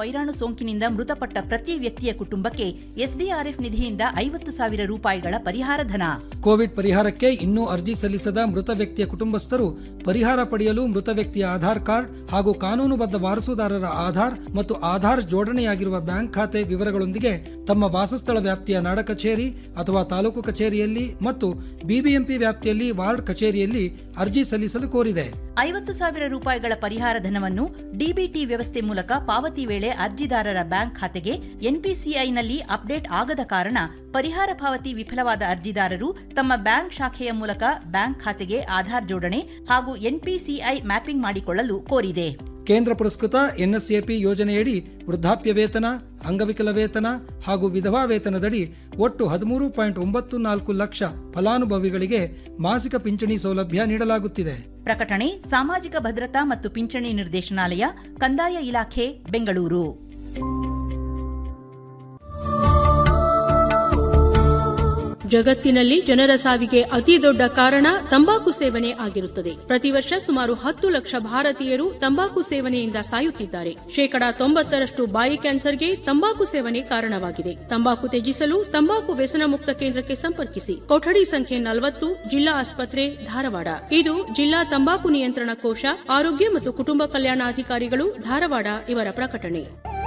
ವೈರಾಣು ಸೋಂಕಿನಿಂದ ಮೃತಪಟ್ಟ ಪ್ರತಿ ವ್ಯಕ್ತಿಯ ಕುಟುಂಬಕ್ಕೆ ಎಸ್ಡಿಆರ್ಎಫ್ ನಿಧಿಯಿಂದ ಐವತ್ತು ಸಾವಿರ ರೂಪಾಯಿಗಳ ಪರಿಹಾರ ಧನ ಕೋವಿಡ್ ಪರಿಹಾರಕ್ಕೆ ಇನ್ನೂ ಅರ್ಜಿ ಸಲ್ಲಿಸದ ಮೃತ ವ್ಯಕ್ತಿಯ ಕುಟುಂಬಸ್ಥರು ಪರಿಹಾರ ಪಡೆಯಲು ಮೃತ ವ್ಯಕ್ತಿಯ ಆಧಾರ್ ಕಾರ್ಡ್ ಹಾಗೂ ಕಾನೂನುಬದ್ಧ ವಾರಸುದಾರರ ಆಧಾರ್ ಮತ್ತು ಆಧಾರ್ ಜೋಡಣೆಯಾಗಿರುವ ಬ್ಯಾಂಕ್ ಖಾತೆ ವಿವರಗಳೊಂದಿಗೆ ತಮ್ಮ ವಾಸಸ್ಥಳ ವ್ಯಾಪ್ತಿಯ ನಾಡ ಕಚೇರಿ ಅಥವಾ ತಾಲೂಕು ಕಚೇರಿಯಲ್ಲಿ ಮತ್ತು ಬಿಬಿಎಂಪಿ ವ್ಯಾಪ್ತಿಯಲ್ಲಿ ವಾರ್ಡ್ ಕಚೇರಿಯಲ್ಲಿ ಅರ್ಜಿ ಸಲ್ಲಿಸಲು ಕೋರಿದೆ ಐವತ್ತು ಸಾವಿರ ರೂಪಾಯಿಗಳ ಪರಿಹಾರ ಧನವನ್ನು ಡಿಬಿಟಿ ವ್ಯವಸ್ಥೆ ಮೂಲಕ ಪಾವತಿ ವೇಳೆ ಅರ್ಜಿದಾರರ ಬ್ಯಾಂಕ್ ಖಾತೆಗೆ ಎನ್ಪಿಸಿಐನಲ್ಲಿ ಅಪ್ಡೇಟ್ ಆಗದ ಕಾರಣ ಪರಿಹಾರ ಪಾವತಿ ವಿಫಲವಾದ ಅರ್ಜಿದಾರರು ತಮ್ಮ ಬ್ಯಾಂಕ್ ಶಾಖೆಯ ಮೂಲಕ ಬ್ಯಾಂಕ್ ಖಾತೆಗೆ ಆಧಾರ್ ಜೋಡಣೆ ಹಾಗೂ ಎನ್ಪಿಸಿಐ ಮ್ಯಾಪಿಂಗ್ ಮಾಡಿಕೊಳ್ಳಲು ಕೋರಿದೆ ಕೇಂದ್ರ ಪುರಸ್ಕೃತ ಎನ್ಎಸ್ಎಪಿ ಯೋಜನೆಯಡಿ ವೃದ್ಧಾಪ್ಯ ವೇತನ ಅಂಗವಿಕಲ ವೇತನ ಹಾಗೂ ವಿಧವಾ ವೇತನದಡಿ ಒಟ್ಟು ಹದಿಮೂರು ಪಾಯಿಂಟ್ ಒಂಬತ್ತು ನಾಲ್ಕು ಲಕ್ಷ ಫಲಾನುಭವಿಗಳಿಗೆ ಮಾಸಿಕ ಪಿಂಚಣಿ ಸೌಲಭ್ಯ ನೀಡಲಾಗುತ್ತಿದೆ ಪ್ರಕಟಣೆ ಸಾಮಾಜಿಕ ಭದ್ರತಾ ಮತ್ತು ಪಿಂಚಣಿ ನಿರ್ದೇಶನಾಲಯ ಕಂದಾಯ ಇಲಾಖೆ ಬೆಂಗಳೂರು ಜಗತ್ತಿನಲ್ಲಿ ಜನರ ಸಾವಿಗೆ ಅತಿ ದೊಡ್ಡ ಕಾರಣ ತಂಬಾಕು ಸೇವನೆ ಆಗಿರುತ್ತದೆ ಪ್ರತಿ ವರ್ಷ ಸುಮಾರು ಹತ್ತು ಲಕ್ಷ ಭಾರತೀಯರು ತಂಬಾಕು ಸೇವನೆಯಿಂದ ಸಾಯುತ್ತಿದ್ದಾರೆ ಶೇಕಡಾ ತೊಂಬತ್ತರಷ್ಟು ಬಾಯಿ ಕ್ಯಾನ್ಸರ್ಗೆ ತಂಬಾಕು ಸೇವನೆ ಕಾರಣವಾಗಿದೆ ತಂಬಾಕು ತ್ಯಜಿಸಲು ತಂಬಾಕು ವ್ಯಸನ ಮುಕ್ತ ಕೇಂದ್ರಕ್ಕೆ ಸಂಪರ್ಕಿಸಿ ಕೊಠಡಿ ಸಂಖ್ಯೆ ನಲವತ್ತು ಜಿಲ್ಲಾ ಆಸ್ಪತ್ರೆ ಧಾರವಾಡ ಇದು ಜಿಲ್ಲಾ ತಂಬಾಕು ನಿಯಂತ್ರಣ ಕೋಶ ಆರೋಗ್ಯ ಮತ್ತು ಕುಟುಂಬ ಕಲ್ಯಾಣಾಧಿಕಾರಿಗಳು ಧಾರವಾಡ ಇವರ ಪ್ರಕಟಣೆ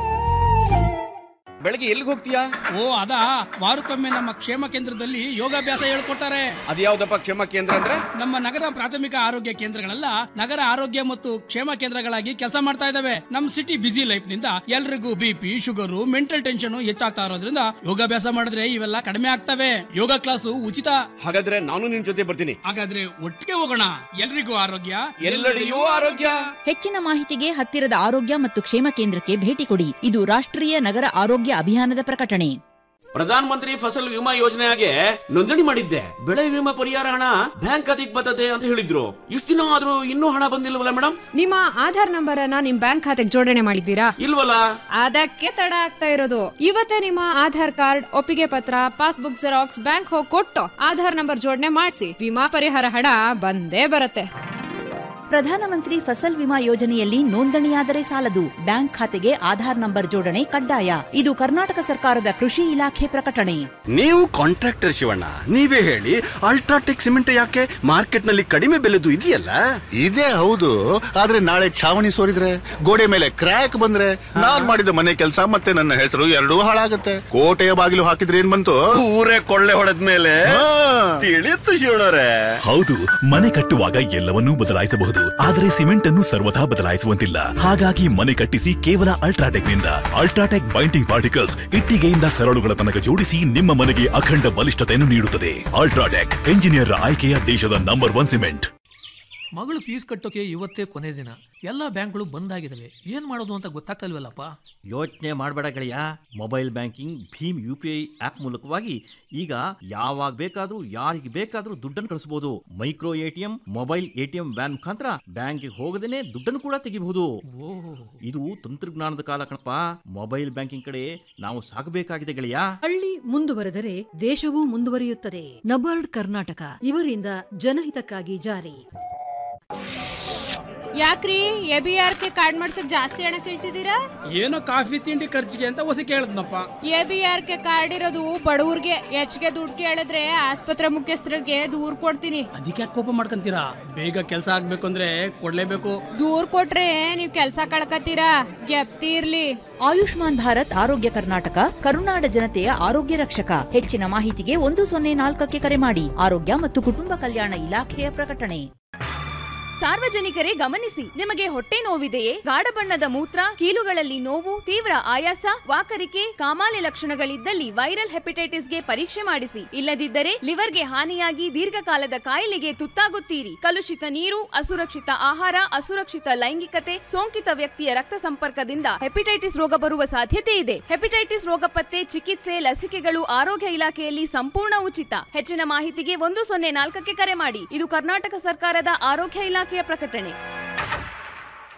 ಬೆಳಗ್ಗೆ ಎಲ್ಲಿಗೆ ಹೋಗ್ತೀಯಾ ಓ ಅದಾ ವಾರಕ್ಕೊಮ್ಮೆ ನಮ್ಮ ಕ್ಷೇಮ ಕೇಂದ್ರದಲ್ಲಿ ಯೋಗಾಭ್ಯಾಸ ಹೇಳ್ಕೊಡ್ತಾರೆ ಅದ್ಯಾವ್ದಪ್ಪ ಕ್ಷೇಮ ಕೇಂದ್ರ ಅಂದ್ರೆ ನಮ್ಮ ನಗರ ಪ್ರಾಥಮಿಕ ಆರೋಗ್ಯ ಕೇಂದ್ರಗಳೆಲ್ಲ ನಗರ ಆರೋಗ್ಯ ಮತ್ತು ಕ್ಷೇಮ ಕೇಂದ್ರಗಳಾಗಿ ಕೆಲಸ ಮಾಡ್ತಾ ಇದಾವೆ ನಮ್ ಸಿಟಿ ಬಿಸಿ ಲೈಫ್ ನಿಂದ ಎಲ್ರಿಗೂ ಬಿಪಿ ಶುಗರು ಮೆಂಟಲ್ ಟೆನ್ಷನ್ ಹೆಚ್ಚಾಗ್ತಾ ಇರೋದ್ರಿಂದ ಯೋಗಾಭ್ಯಾಸ ಮಾಡಿದ್ರೆ ಇವೆಲ್ಲ ಕಡಿಮೆ ಆಗ್ತವೆ ಯೋಗ ಕ್ಲಾಸು ಉಚಿತ ಹಾಗಾದ್ರೆ ನಾನು ನಿನ್ ಜೊತೆ ಬರ್ತೀನಿ ಹಾಗಾದ್ರೆ ಒಟ್ಟಿಗೆ ಹೋಗೋಣ ಎಲ್ರಿಗೂ ಆರೋಗ್ಯ ಎಲ್ಲೆಡೆಯೂ ಆರೋಗ್ಯ ಹೆಚ್ಚಿನ ಮಾಹಿತಿಗೆ ಹತ್ತಿರದ ಆರೋಗ್ಯ ಮತ್ತು ಕ್ಷೇಮ ಕೇಂದ್ರಕ್ಕೆ ಭೇಟಿ ಕೊಡಿ ಇದು ರಾಷ್ಟ್ರೀಯ ನಗರ ಆರೋಗ್ಯ ಅಭಿಯಾನದ ಪ್ರಕಟಣೆ ಪ್ರಧಾನ ಮಂತ್ರಿ ಫಸಲ್ ವಿಮಾ ಯೋಜನೆಗೆ ನೋಂದಣಿ ಮಾಡಿದ್ದೆ ಬೆಳೆ ವಿಮಾ ಪರಿಹಾರ ಹಣ ಬ್ಯಾಂಕ್ ಖಾತೆಗೆ ಬರ್ತದೆ ಅಂತ ಹೇಳಿದ್ರು ಇಷ್ಟು ದಿನ ಆದ್ರೂ ಇನ್ನೂ ಹಣ ಬಂದಿಲ್ವಲ್ಲ ಮೇಡಮ್ ನಿಮ್ಮ ಆಧಾರ್ ನಂಬರ್ ಅನ್ನ ನಿಮ್ ಬ್ಯಾಂಕ್ ಖಾತೆಗೆ ಜೋಡಣೆ ಮಾಡಿದ್ದೀರಾ ಇಲ್ವಲ್ಲ ಅದಕ್ಕೆ ತಡ ಆಗ್ತಾ ಇರೋದು ಇವತ್ತೇ ನಿಮ್ಮ ಆಧಾರ್ ಕಾರ್ಡ್ ಒಪ್ಪಿಗೆ ಪತ್ರ ಪಾಸ್ಬುಕ್ ಜೆರಾಕ್ಸ್ ಬ್ಯಾಂಕ್ ಹೋಗಿ ಕೊಟ್ಟು ಆಧಾರ್ ನಂಬರ್ ಜೋಡಣೆ ಮಾಡಿಸಿ ವಿಮಾ ಪರಿಹಾರ ಹಣ ಬಂದೇ ಬರುತ್ತೆ ಪ್ರಧಾನಮಂತ್ರಿ ಫಸಲ್ ವಿಮಾ ಯೋಜನೆಯಲ್ಲಿ ನೋಂದಣಿಯಾದರೆ ಸಾಲದು ಬ್ಯಾಂಕ್ ಖಾತೆಗೆ ಆಧಾರ್ ನಂಬರ್ ಜೋಡಣೆ ಕಡ್ಡಾಯ ಇದು ಕರ್ನಾಟಕ ಸರ್ಕಾರದ ಕೃಷಿ ಇಲಾಖೆ ಪ್ರಕಟಣೆ ನೀವು ಕಾಂಟ್ರಾಕ್ಟರ್ ಶಿವಣ್ಣ ನೀವೇ ಹೇಳಿ ಅಲ್ಟ್ರಾಟೆಕ್ ಸಿಮೆಂಟ್ ಯಾಕೆ ಮಾರ್ಕೆಟ್ ನಲ್ಲಿ ಕಡಿಮೆ ಬೆಲೆದು ಇದೆಯಲ್ಲ ಇದೇ ಹೌದು ಆದ್ರೆ ನಾಳೆ ಛಾವಣಿ ಸೋರಿದ್ರೆ ಗೋಡೆ ಮೇಲೆ ಕ್ರ್ಯಾಕ್ ಬಂದ್ರೆ ನಾನ್ ಮಾಡಿದ ಮನೆ ಕೆಲಸ ಮತ್ತೆ ನನ್ನ ಹೆಸರು ಎರಡೂ ಹಾಳಾಗತ್ತೆ ಕೋಟೆಯ ಬಾಗಿಲು ಹಾಕಿದ್ರೆ ಏನ್ ಬಂತು ಊರೇ ಕೊಳ್ಳೆ ಹೊಡೆದ ಮೇಲೆ ಹಾ. ತಿಳಿಯುತ್ತು ಶಿವಣ್ಣರೇ ಹೌದು ಮನೆ ಕಟ್ಟುವಾಗ ಎಲ್ಲವನ್ನೂ ಬದಲಾಯಿಸಬಹುದು ಆದರೆ ಸಿಮೆಂಟ್ ಅನ್ನು ಸರ್ವಥಾ ಬದಲಾಯಿಸುವಂತಿಲ್ಲ ಹಾಗಾಗಿ ಮನೆ ಕಟ್ಟಿಸಿ ಕೇವಲ ಅಲ್ಟ್ರಾಟೆಕ್ ನಿಂದ ಅಲ್ಟ್ರಾಟೆಕ್ ಬೈಂಡಿಂಗ್ ಪಾರ್ಟಿಕಲ್ಸ್ ಇಟ್ಟಿಗೆಯಿಂದ ಸರಳುಗಳ ತನಕ ಜೋಡಿಸಿ ನಿಮ್ಮ ಮನೆಗೆ ಅಖಂಡ ಬಲಿಷ್ಠತೆಯನ್ನು ನೀಡುತ್ತದೆ ಅಲ್ಟ್ರಾಟೆಕ್ ಎಂಜಿನಿಯರ್ ಆಯ್ಕೆಯ ದೇಶದ ನಂಬರ್ ಒನ್ ಸಿಮೆಂಟ್ ಮಗಳು ಫೀಸ್ ಕಟ್ಟೋಕೆ ಇವತ್ತೇ ಕೊನೆ ದಿನ ಎಲ್ಲಾ ಬ್ಯಾಂಕ್ಗಳು ಬಂದ್ ಆಗಿದಾವೆ ಏನ್ ಮಾಡೋದು ಅಂತ ಗೊತ್ತಾಗ್ತಲ್ವಲ್ಲಪ್ಪ ಯೋಚನೆ ಮಾಡಬೇಡ ಗೆಳೆಯ ಮೊಬೈಲ್ ಬ್ಯಾಂಕಿಂಗ್ ಭೀಮ್ ಯು ಪಿ ಐ ಆಪ್ ಮೂಲಕವಾಗಿ ಈಗ ಯಾವಾಗ ಬೇಕಾದ್ರೂ ಯಾರಿಗೆ ಬೇಕಾದ್ರೂ ದುಡ್ಡನ್ನು ಕಳಿಸಬಹುದು micro ATM mobile ATM van ಮುಖಾಂತರ ಬ್ಯಾಂಕ್ಗೆ ಹೋಗದೇನೆ ದುಡ್ಡನ್ನು ಕೂಡ ತೆಗಿಬಹುದು ಇದು ತಂತ್ರಜ್ಞಾನದ ಕಾಲ ಕಣಪ್ಪ ಮೊಬೈಲ್ ಬ್ಯಾಂಕಿಂಗ್ ಕಡೆ ನಾವು ಸಾಗಬೇಕಾಗಿದೆ ಗೆಳೆಯ ಹಳ್ಳಿ ಮುಂದುವರೆದರೆ ದೇಶವೂ ಮುಂದುವರಿಯುತ್ತದೆ ನಬಾರ್ಡ್ ಕರ್ನಾಟಕ ಇವರಿಂದ ಜನಹಿತಕ್ಕಾಗಿ ಜಾರಿ ಯಾಕ್ರಿ A B R K card ಮಾಡ್ಸಕ್ ಜಾಸ್ತಿ ಹಣ ಕೇಳ್ತಿದ್ದೀರಾ ಏನೋ ಕಾಫಿ ತಿಂಡಿ ಖರ್ಚಿಗೆ ಅಂತ ಹೊಸ ಕೇಳದ್ನಪ್ಪ A B R K card ಇರೋದು ಬಡವ್ರಿಗೆ ಹೆಚ್ಚಿಗೆ ದುಡ್ಡು ಕೇಳಿದ್ರೆ ಆಸ್ಪತ್ರೆ ಮುಖ್ಯಸ್ಥರಿಗೆ ದೂರ್ ಕೊಡ್ತೀನಿ ಅದಕ್ಕೆ ಕೋಪ ಮಾಡ್ಕೊಂತೀರಾ ಬೇಗ ಕೆಲಸ ಆಗ್ಬೇಕು ಅಂದ್ರೆ ಕೊಡ್ಲೇಬೇಕು ದೂರ್ ಕೊಟ್ರೆ ನೀವ್ ಕೆಲ್ಸ ಕಳ್ಕತ್ತೀರಾ ಗೆಪ್ತಿ ಇರ್ಲಿ ಆಯುಷ್ಮಾನ್ ಭಾರತ್ ಆರೋಗ್ಯ ಕರ್ನಾಟಕ ಕರುನಾಡ ಜನತೆಯ ಆರೋಗ್ಯ ರಕ್ಷಕ ಹೆಚ್ಚಿನ ಮಾಹಿತಿಗೆ ಒಂದು ಸೊನ್ನೆ ನಾಲ್ಕಕ್ಕೆ ಕರೆ ಮಾಡಿ ಆರೋಗ್ಯ ಮತ್ತು ಕುಟುಂಬ ಕಲ್ಯಾಣ ಇಲಾಖೆಯ ಪ್ರಕಟಣೆ ಸಾರ್ವಜನಿಕರೇ ಗಮನಿಸಿ ನಿಮಗೆ ಹೊಟ್ಟೆ ನೋವಿದೆಯೇ ಗಾಢ ಬಣ್ಣದ ಮೂತ್ರ ಕೀಲುಗಳಲ್ಲಿ ನೋವು ತೀವ್ರ ಆಯಾಸ ವಾಕರಿಕೆ ಕಾಮಾಲೆ ಲಕ್ಷಣಗಳಿದ್ದಲ್ಲಿ ವೈರಲ್ ಹೆಪಟೈಟಿಸ್ಗೆ ಪರೀಕ್ಷೆ ಮಾಡಿಸಿ ಇಲ್ಲದಿದ್ದರೆ ಲಿವರ್ಗೆ ಹಾನಿಯಾಗಿ ದೀರ್ಘಕಾಲದ ಕಾಯಿಲೆಗೆ ತುತ್ತಾಗುತ್ತೀರಿ ಕಲುಷಿತ ನೀರು ಅಸುರಕ್ಷಿತ ಆಹಾರ ಅಸುರಕ್ಷಿತ ಲೈಂಗಿಕತೆ ಸೋಂಕಿತ ವ್ಯಕ್ತಿಯ ರಕ್ತ ಸಂಪರ್ಕದಿಂದ ಹೆಪಟೈಟಿಸ್ ರೋಗ ಬರುವ ಸಾಧ್ಯತೆ ಇದೆ ಹೆಪಟೈಟಿಸ್ ರೋಗ ಪತ್ತೆ ಚಿಕಿತ್ಸೆ ಲಸಿಕೆಗಳು ಆರೋಗ್ಯ ಇಲಾಖೆಯಲ್ಲಿ ಸಂಪೂರ್ಣ ಉಚಿತ ಹೆಚ್ಚಿನ ಮಾಹಿತಿಗೆ ಒಂದು ಸೊನ್ನೆ ನಾಲ್ಕಕ್ಕೆ ಕರೆ ಮಾಡಿ ಇದು ಕರ್ನಾಟಕ ಸರ್ಕಾರದ ಆರೋಗ್ಯ ಇಲಾಖೆಯ ಪ್ರಕಟಣೆ ಆತ್ಮ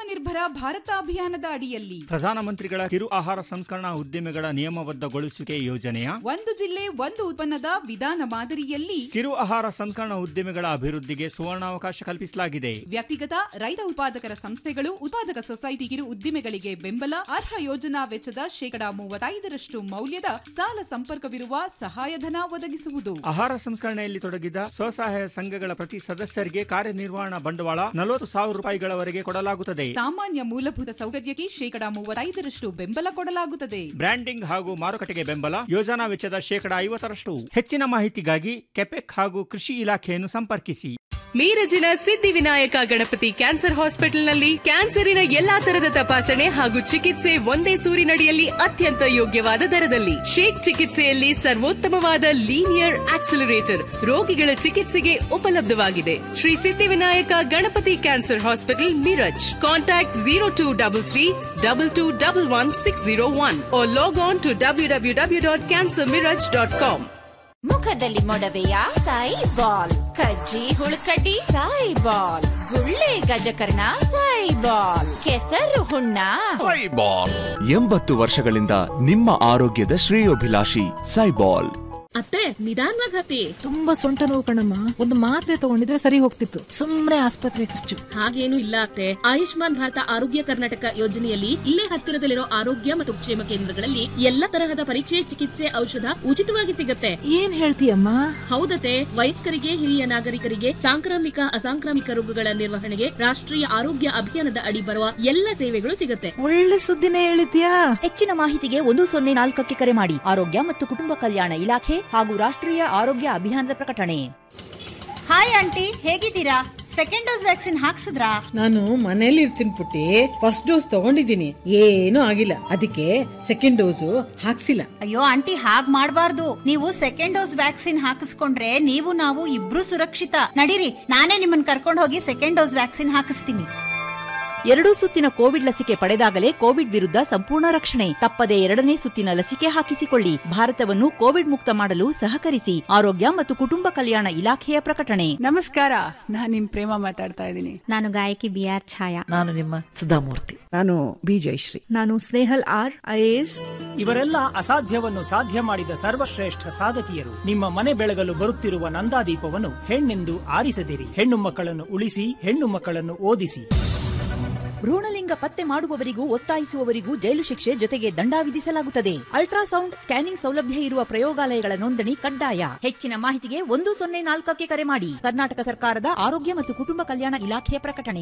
ಆತ್ಮನಿರ್ಭರ ಭಾರತ ಅಭಿಯಾನದ ಅಡಿಯಲ್ಲಿ ಪ್ರಧಾನಮಂತ್ರಿಗಳ ಕಿರು ಆಹಾರ ಸಂಸ್ಕರಣಾ ಉದ್ದಿಮೆಗಳ ನಿಯಮಬದ್ಧಗೊಳಿಸುವಿಕೆ ಯೋಜನೆಯ ಒಂದು ಜಿಲ್ಲೆ ಒಂದು ಉತ್ಪನ್ನದ ವಿಧಾನ ಮಾದರಿಯಲ್ಲಿ ಕಿರು ಆಹಾರ ಸಂಸ್ಕರಣಾ ಉದ್ದಿಮೆಗಳ ಅಭಿವೃದ್ಧಿಗೆ ಸುವರ್ಣಾವಕಾಶ ಕಲ್ಪಿಸಲಾಗಿದೆ ವ್ಯಕ್ತಿಗತ ರೈತ ಉತ್ಪಾದಕರ ಸಂಸ್ಥೆಗಳು ಉತ್ಪಾದಕ ಸೊಸೈಟಿ ಕಿರು ಉದ್ದಿಮೆಗಳಿಗೆ ಬೆಂಬಲ ಅರ್ಹ ಯೋಜನಾ ವೆಚ್ಚದ ಶೇಕಡಾ ಮೂವತ್ತೈದರಷ್ಟು ಮೌಲ್ಯದ ಸಾಲ ಸಂಪರ್ಕವಿರುವ ಸಹಾಯಧನ ಒದಗಿಸುವುದು ಆಹಾರ ಸಂಸ್ಕರಣೆಯಲ್ಲಿ ತೊಡಗಿದ ಸ್ವಸಹಾಯ ಸಂಘಗಳ ಪ್ರತಿ ಸದಸ್ಯರಿಗೆ ಕಾರ್ಯನಿರ್ವಹಣಾ ಬಂಡವಾಳ ನಲವತ್ತು ಸಾವಿರ ರೂಪಾಯಿಗಳವರೆಗೆ ಕೊಡಲಾಗುತ್ತದೆ ಸಾಮಾನ್ಯ ಮೂಲಭೂತ ಸೌಕರ್ಯಕ್ಕೆ ಶೇಕಡಾ ಮೂವತ್ತೈದರಷ್ಟು ಬೆಂಬಲ ಕೊಡಲಾಗುತ್ತದೆ ಬ್ರ್ಯಾಂಡಿಂಗ್ ಹಾಗೂ ಮಾರುಕಟ್ಟೆಗೆ ಬೆಂಬಲ ಯೋಜನಾ ವೆಚ್ಚದ ಶೇಕಡಾ ಐವತ್ತರಷ್ಟು ಹೆಚ್ಚಿನ ಮಾಹಿತಿಗಾಗಿ ಕೆಪೆಕ್ ಹಾಗೂ ಕೃಷಿ ಇಲಾಖೆಯನ್ನು ಸಂಪರ್ಕಿಸಿ ಮೀರಜಿನ ಸಿದ್ಧಿವಿನಾಯಕ ಗಣಪತಿ ಕ್ಯಾನ್ಸರ್ ಹಾಸ್ಪಿಟಲ್ನಲ್ಲಿ ಕ್ಯಾನ್ಸರಿನ ಎಲ್ಲಾ ತರದ ತಪಾಸಣೆ ಹಾಗೂ ಚಿಕಿತ್ಸೆ ಒಂದೇ ಸೂರಿನಡಿಯಲ್ಲಿ ಅತ್ಯಂತ ಯೋಗ್ಯವಾದ ದರದಲ್ಲಿ ಶೇಕ್ ಚಿಕಿತ್ಸೆಯಲ್ಲಿ ಸರ್ವೋತ್ತಮವಾದ ಲೀನಿಯರ್ ಆಕ್ಸಿಲರೇಟರ್ ರೋಗಿಗಳ ಚಿಕಿತ್ಸೆಗೆ ಉಪಲಬ್ಧವಾಗಿದೆ Shri Siddhivinayak Ganapati cancer hospital Miraj contact zero two double three double two double one six zero one log on to W W W dot cancer Miraj dot com ಮುಖದಲ್ಲಿ ಮೊಡವೆಯ ಸಾಯಿ ಬಾಲ್ ಕಜ್ಜಿ ಹುಳುಕಡ್ಡಿ ಸಾಯಿ ಬಾಲ್ ಗುಳ್ಳೆ ಗಜಕರ್ಣ ಸಾಯಿ ಬಾಲ್ ಕೆಸರು ಹುಣ್ಣ ಸೈಬಾಲ್ ಎಂಬತ್ತು ವರ್ಷಗಳಿಂದ ನಿಮ್ಮ ಆರೋಗ್ಯದ ಶ್ರೇಯೋಭಿಲಾಷಿ ಸೈಬಾಲ್ ಅತ್ತೆ ನಿಧಾನವಾಗಿ ಹತ್ತಿ ತುಂಬಾ ಸೊಂಟ ನೋವು ಕಣಮ್ಮ ಒಂದು ಮಾತ್ರೆ ತಗೊಂಡಿದ್ರೆ ಸರಿ ಹೋಗ್ತಿತ್ತು ಸುಮ್ನೆ ಆಸ್ಪತ್ರೆ ಖರ್ಚು ಹಾಗೇನು ಇಲ್ಲ ಅತ್ತೆ ಆಯುಷ್ಮಾನ್ ಭಾರತ ಆರೋಗ್ಯ ಕರ್ನಾಟಕ ಯೋಜನೆಯಲ್ಲಿ ಇಲ್ಲೇ ಹತ್ತಿರದಲ್ಲಿರೋ ಆರೋಗ್ಯ ಮತ್ತು ಕ್ಷೇಮ ಕೇಂದ್ರಗಳಲ್ಲಿ ಎಲ್ಲ ತರಹದ ಪರೀಕ್ಷೆ ಚಿಕಿತ್ಸೆ ಔಷಧ ಉಚಿತವಾಗಿ ಸಿಗತ್ತೆ ಏನ್ ಹೇಳ್ತೀಯಮ್ಮ ಹೌದತ್ತೆ ವಯಸ್ಕರಿಗೆ ಹಿರಿಯ ನಾಗರಿಕರಿಗೆ ಸಾಂಕ್ರಾಮಿಕ ಅಸಾಂಕ್ರಾಮಿಕ ರೋಗಗಳ ನಿರ್ವಹಣೆಗೆ ರಾಷ್ಟ್ರೀಯ ಆರೋಗ್ಯ ಅಭಿಯಾನದ ಅಡಿ ಬರುವ ಎಲ್ಲ ಸೇವೆಗಳು ಸಿಗತ್ತೆ ಒಳ್ಳೆ ಸುದ್ದಿನೇ ಹೇಳಿದ್ಯಾ ಹೆಚ್ಚಿನ ಮಾಹಿತಿಗೆ ಒಂದು ಸೊನ್ನೆ ನಾಲ್ಕಕ್ಕೆ ಕರೆ ಮಾಡಿ ಆರೋಗ್ಯ ಮತ್ತು ಕುಟುಂಬ ಕಲ್ಯಾಣ ಇಲಾಖೆ ಹಾಗೂ ರಾಷ್ಟ್ರೀಯ ಆರೋಗ್ಯ ಅಭಿಯಾನದ ಪ್ರಕಟಣೆ ಹಾಯ್ ಆಂಟಿ ಹೇಗಿದ್ದೀರಾ ಸೆಕೆಂಡ್ ಡೋಸ್ ವ್ಯಾಕ್ಸಿನ್ ಹಾಕ್ಸಿದ್ರಾ ನಾನು ಮನೇಲಿ ಇರ್ತೀನಿ ಪುಟ್ಟಿ ಫಸ್ಟ್ ಡೋಸ್ ತಗೊಂಡಿದ್ದೀನಿ ಏನೂ ಆಗಿಲ್ಲ ಅದಕ್ಕೆ ಸೆಕೆಂಡ್ ಡೋಸು ಹಾಕ್ಸಿಲ್ಲ ಅಯ್ಯೋ ಆಂಟಿ ಹಾಗ್ ಮಾಡ್ಬಾರ್ದು ನೀವು ಸೆಕೆಂಡ್ ಡೋಸ್ ವ್ಯಾಕ್ಸಿನ್ ಹಾಕಿಸ್ಕೊಂಡ್ರೆ ನೀವು ನಾವು ಇಬ್ರು ಸುರಕ್ಷಿತ ನಡೀರಿ ನಾನೇ ನಿಮ್ಮನ್ನ ಕರ್ಕೊಂಡು ಹೋಗಿ ಸೆಕೆಂಡ್ ಡೋಸ್ ವ್ಯಾಕ್ಸಿನ್ ಹಾಕಿಸ್ತೀನಿ ಎರಡೂ ಸುತ್ತಿನ ಕೋವಿಡ್ ಲಸಿಕೆ ಪಡೆದಾಗಲೇ ಕೋವಿಡ್ ವಿರುದ್ಧ ಸಂಪೂರ್ಣ ರಕ್ಷಣೆ ತಪ್ಪದೆ ಎರಡನೇ ಸುತ್ತಿನ ಲಸಿಕೆ ಹಾಕಿಸಿಕೊಳ್ಳಿ ಭಾರತವನ್ನು ಕೋವಿಡ್ ಮುಕ್ತ ಮಾಡಲು ಸಹಕರಿಸಿ ಆರೋಗ್ಯ ಮತ್ತು ಕುಟುಂಬ ಕಲ್ಯಾಣ ಇಲಾಖೆಯ ಪ್ರಕಟಣೆ ನಮಸ್ಕಾರ ನಾನ್ ನಿಮ್ ಪ್ರೇಮ ಮಾತಾಡ್ತಾ ಇದ್ದೀನಿ ನಾನು ಗಾಯಕಿ ಬಿ ಆರ್ ಛಾಯಾ ನಾನು ನಿಮ್ಮ ಸುಧಾಮೂರ್ತಿ ನಾನು ಬಿ ಜಯಶ್ರೀ ನಾನು ಸ್ನೇಹಲ್ ಆರ್ ಐಎಎಸ್ ಇವರೆಲ್ಲ ಅಸಾಧ್ಯವನ್ನು ಸಾಧ್ಯ ಮಾಡಿದ ಸರ್ವಶ್ರೇಷ್ಠ ಸಾಧಕಿಯರು ನಿಮ್ಮ ಮನೆ ಬೆಳಗಲು ಬರುತ್ತಿರುವ ನಂದಾದೀಪವನ್ನು ಹೆಣ್ಣೆಂದು ಆರಿಸದಿರಿ ಹೆಣ್ಣು ಮಕ್ಕಳನ್ನು ಉಳಿಸಿ ಹೆಣ್ಣು ಮಕ್ಕಳನ್ನು ಓದಿಸಿ ಭ್ರೂಣಲಿಂಗ ಪತ್ತೆ ಮಾಡುವವರಿಗೂ ಒತ್ತಾಯಿಸುವವರಿಗೂ ಜೈಲು ಶಿಕ್ಷೆ ಜೊತೆಗೆ ದಂಡ ವಿಧಿಸಲಾಗುತ್ತದೆ ಅಲ್ಟ್ರಾಸೌಂಡ್ ಸ್ಕ್ಯಾನಿಂಗ್ ಸೌಲಭ್ಯ ಇರುವ ಪ್ರಯೋಗಾಲಯಗಳ ನೋಂದಣಿ ಕಡ್ಡಾಯ ಹೆಚ್ಚಿನ ಮಾಹಿತಿಗೆ ಒಂದು ಸೊನ್ನೆ ನಾಲ್ಕಕ್ಕೆ ಕರೆ ಮಾಡಿ ಕರ್ನಾಟಕ ಸರ್ಕಾರದ ಆರೋಗ್ಯ ಮತ್ತು ಕುಟುಂಬ ಕಲ್ಯಾಣ ಇಲಾಖೆಯ ಪ್ರಕಟಣೆ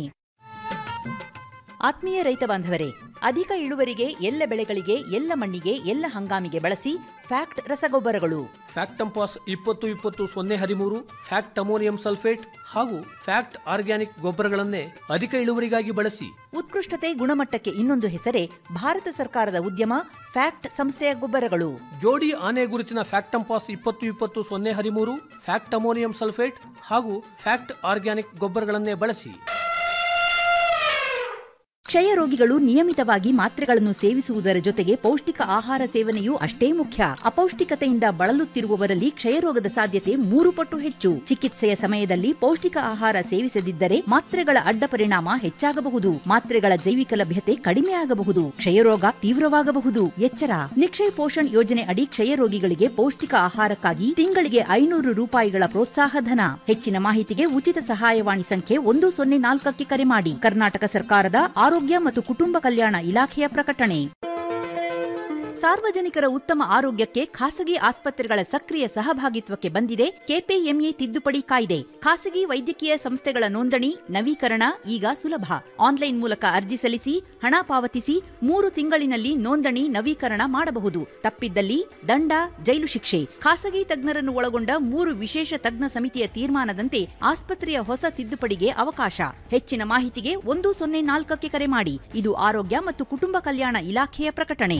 ಆತ್ಮೀಯ ರೈತ ಬಾಂಧವರೇ ಅಧಿಕ ಇಳುವರಿಗೆ ಎಲ್ಲ ಬೆಳೆಗಳಿಗೆ ಎಲ್ಲ ಮಣ್ಣಿಗೆ ಎಲ್ಲ ಹಂಗಾಮಿಗೆ ಬಳಸಿ ಫ್ಯಾಕ್ಟ್ ರಸಗೊಬ್ಬರಗಳು ಫ್ಯಾಕ್ಟಂಪಾಸ್ ಇಪ್ಪತ್ತು ಇಪ್ಪತ್ತು ಸೊನ್ನೆ ಹದಿಮೂರು ಫ್ಯಾಕ್ಟ್ ಅಮೋನಿಯಂ ಸಲ್ಫೇಟ್ ಹಾಗೂ ಫ್ಯಾಕ್ಟ್ ಆರ್ಗ್ಯಾನಿಕ್ ಗೊಬ್ಬರಗಳನ್ನೇ ಅಧಿಕ ಇಳುವರಿಗಾಗಿ ಬಳಸಿ ಉತ್ಕೃಷ್ಟತೆ ಗುಣಮಟ್ಟಕ್ಕೆ ಇನ್ನೊಂದು ಹೆಸರೇ ಭಾರತ ಸರ್ಕಾರದ ಉದ್ಯಮ ಫ್ಯಾಕ್ಟ್ ಸಂಸ್ಥೆಯ ಗೊಬ್ಬರಗಳು ಜೋಡಿ ಆನೆ ಗುರುತಿನ ಫ್ಯಾಕ್ಟಂಪಾಸ್ ಇಪ್ಪತ್ತು ಇಪ್ಪತ್ತು ಸೊನ್ನೆ ಹದಿಮೂರು ಫ್ಯಾಕ್ಟ್ ಅಮೋನಿಯಂ ಸಲ್ಫೇಟ್ ಹಾಗೂ ಫ್ಯಾಕ್ಟ್ ಆರ್ಗ್ಯಾನಿಕ್ ಗೊಬ್ಬರಗಳನ್ನೇ ಬಳಸಿ ಕ್ಷಯ ರೋಗಿಗಳು ನಿಯಮಿತವಾಗಿ ಮಾತ್ರೆಗಳನ್ನು ಸೇವಿಸುವುದರ ಜೊತೆಗೆ ಪೌಷ್ಟಿಕ ಆಹಾರ ಸೇವನೆಯೂ ಅಷ್ಟೇ ಮುಖ್ಯ ಅಪೌಷ್ಟಿಕತೆಯಿಂದ ಬಳಲುತ್ತಿರುವವರಲ್ಲಿ ಕ್ಷಯರೋಗದ ಸಾಧ್ಯತೆ ಮೂರು ಪಟ್ಟು ಹೆಚ್ಚು ಚಿಕಿತ್ಸೆಯ ಸಮಯದಲ್ಲಿ ಪೌಷ್ಟಿಕ ಆಹಾರ ಸೇವಿಸದಿದ್ದರೆ ಮಾತ್ರೆಗಳ ಅಡ್ಡ ಪರಿಣಾಮ ಹೆಚ್ಚಾಗಬಹುದು ಮಾತ್ರೆಗಳ ಜೈವಿಕ ಲಭ್ಯತೆ ಕಡಿಮೆ ಆಗಬಹುದು ಕ್ಷಯರೋಗ ತೀವ್ರವಾಗಬಹುದು ಎಚ್ಚರ ನಿಕ್ಷಯ್ ಪೋಷಣ್ ಯೋಜನೆ ಅಡಿ ಕ್ಷಯ ರೋಗಿಗಳಿಗೆ ಪೌಷ್ಟಿಕ ಆಹಾರಕ್ಕಾಗಿ ತಿಂಗಳಿಗೆ ಐನೂರು ರೂಪಾಯಿಗಳ ಪ್ರೋತ್ಸಾಹ ಧನ ಹೆಚ್ಚಿನ ಮಾಹಿತಿಗೆ ಉಚಿತ ಸಹಾಯವಾಣಿ ಸಂಖ್ಯೆ ಒಂದು ಸೊನ್ನೆ ನಾಲ್ಕಕ್ಕೆ ಕರೆ ಮಾಡಿ ಕರ್ನಾಟಕ ಸರ್ಕಾರದ ಆರೋಗ್ಯ ಮತ್ತು ಕುಟುಂಬ ಕಲ್ಯಾಣ ಇಲಾಖೆಯ ಪ್ರಕಟಣೆ ಸಾರ್ವಜನಿಕರ ಉತ್ತಮ ಆರೋಗ್ಯಕ್ಕೆ ಖಾಸಗಿ ಆಸ್ಪತ್ರೆಗಳ ಸಕ್ರಿಯ ಸಹಭಾಗಿತ್ವಕ್ಕೆ ಬಂದಿದೆ ಕೆಪಿಎಂಇ ತಿದ್ದುಪಡಿ ಕಾಯ್ದೆ ಖಾಸಗಿ ವೈದ್ಯಕೀಯ ಸಂಸ್ಥೆಗಳ ನೋಂದಣಿ ನವೀಕರಣ ಈಗ ಸುಲಭ ಆನ್ಲೈನ್ ಮೂಲಕ ಅರ್ಜಿ ಸಲ್ಲಿಸಿ ಹಣ ಪಾವತಿಸಿ ಮೂರು ತಿಂಗಳಿನಲ್ಲಿ ನೋಂದಣಿ ನವೀಕರಣ ಮಾಡಬಹುದು ತಪ್ಪಿದ್ದಲ್ಲಿ ದಂಡ ಜೈಲು ಶಿಕ್ಷೆ ಖಾಸಗಿ ತಜ್ಞರನ್ನು ಒಳಗೊಂಡ ಮೂರು ವಿಶೇಷ ತಜ್ಞ ಸಮಿತಿಯ ತೀರ್ಮಾನದಂತೆ ಆಸ್ಪತ್ರೆಯ ಹೊಸ ತಿದ್ದುಪಡಿಗೆ ಅವಕಾಶ ಹೆಚ್ಚಿನ ಮಾಹಿತಿಗೆ ಒಂದು ಸೊನ್ನೆ ನಾಲ್ಕಕ್ಕೆ ಕರೆ ಮಾಡಿ ಇದು ಆರೋಗ್ಯ ಮತ್ತು ಕುಟುಂಬ ಕಲ್ಯಾಣ ಇಲಾಖೆಯ ಪ್ರಕಟಣೆ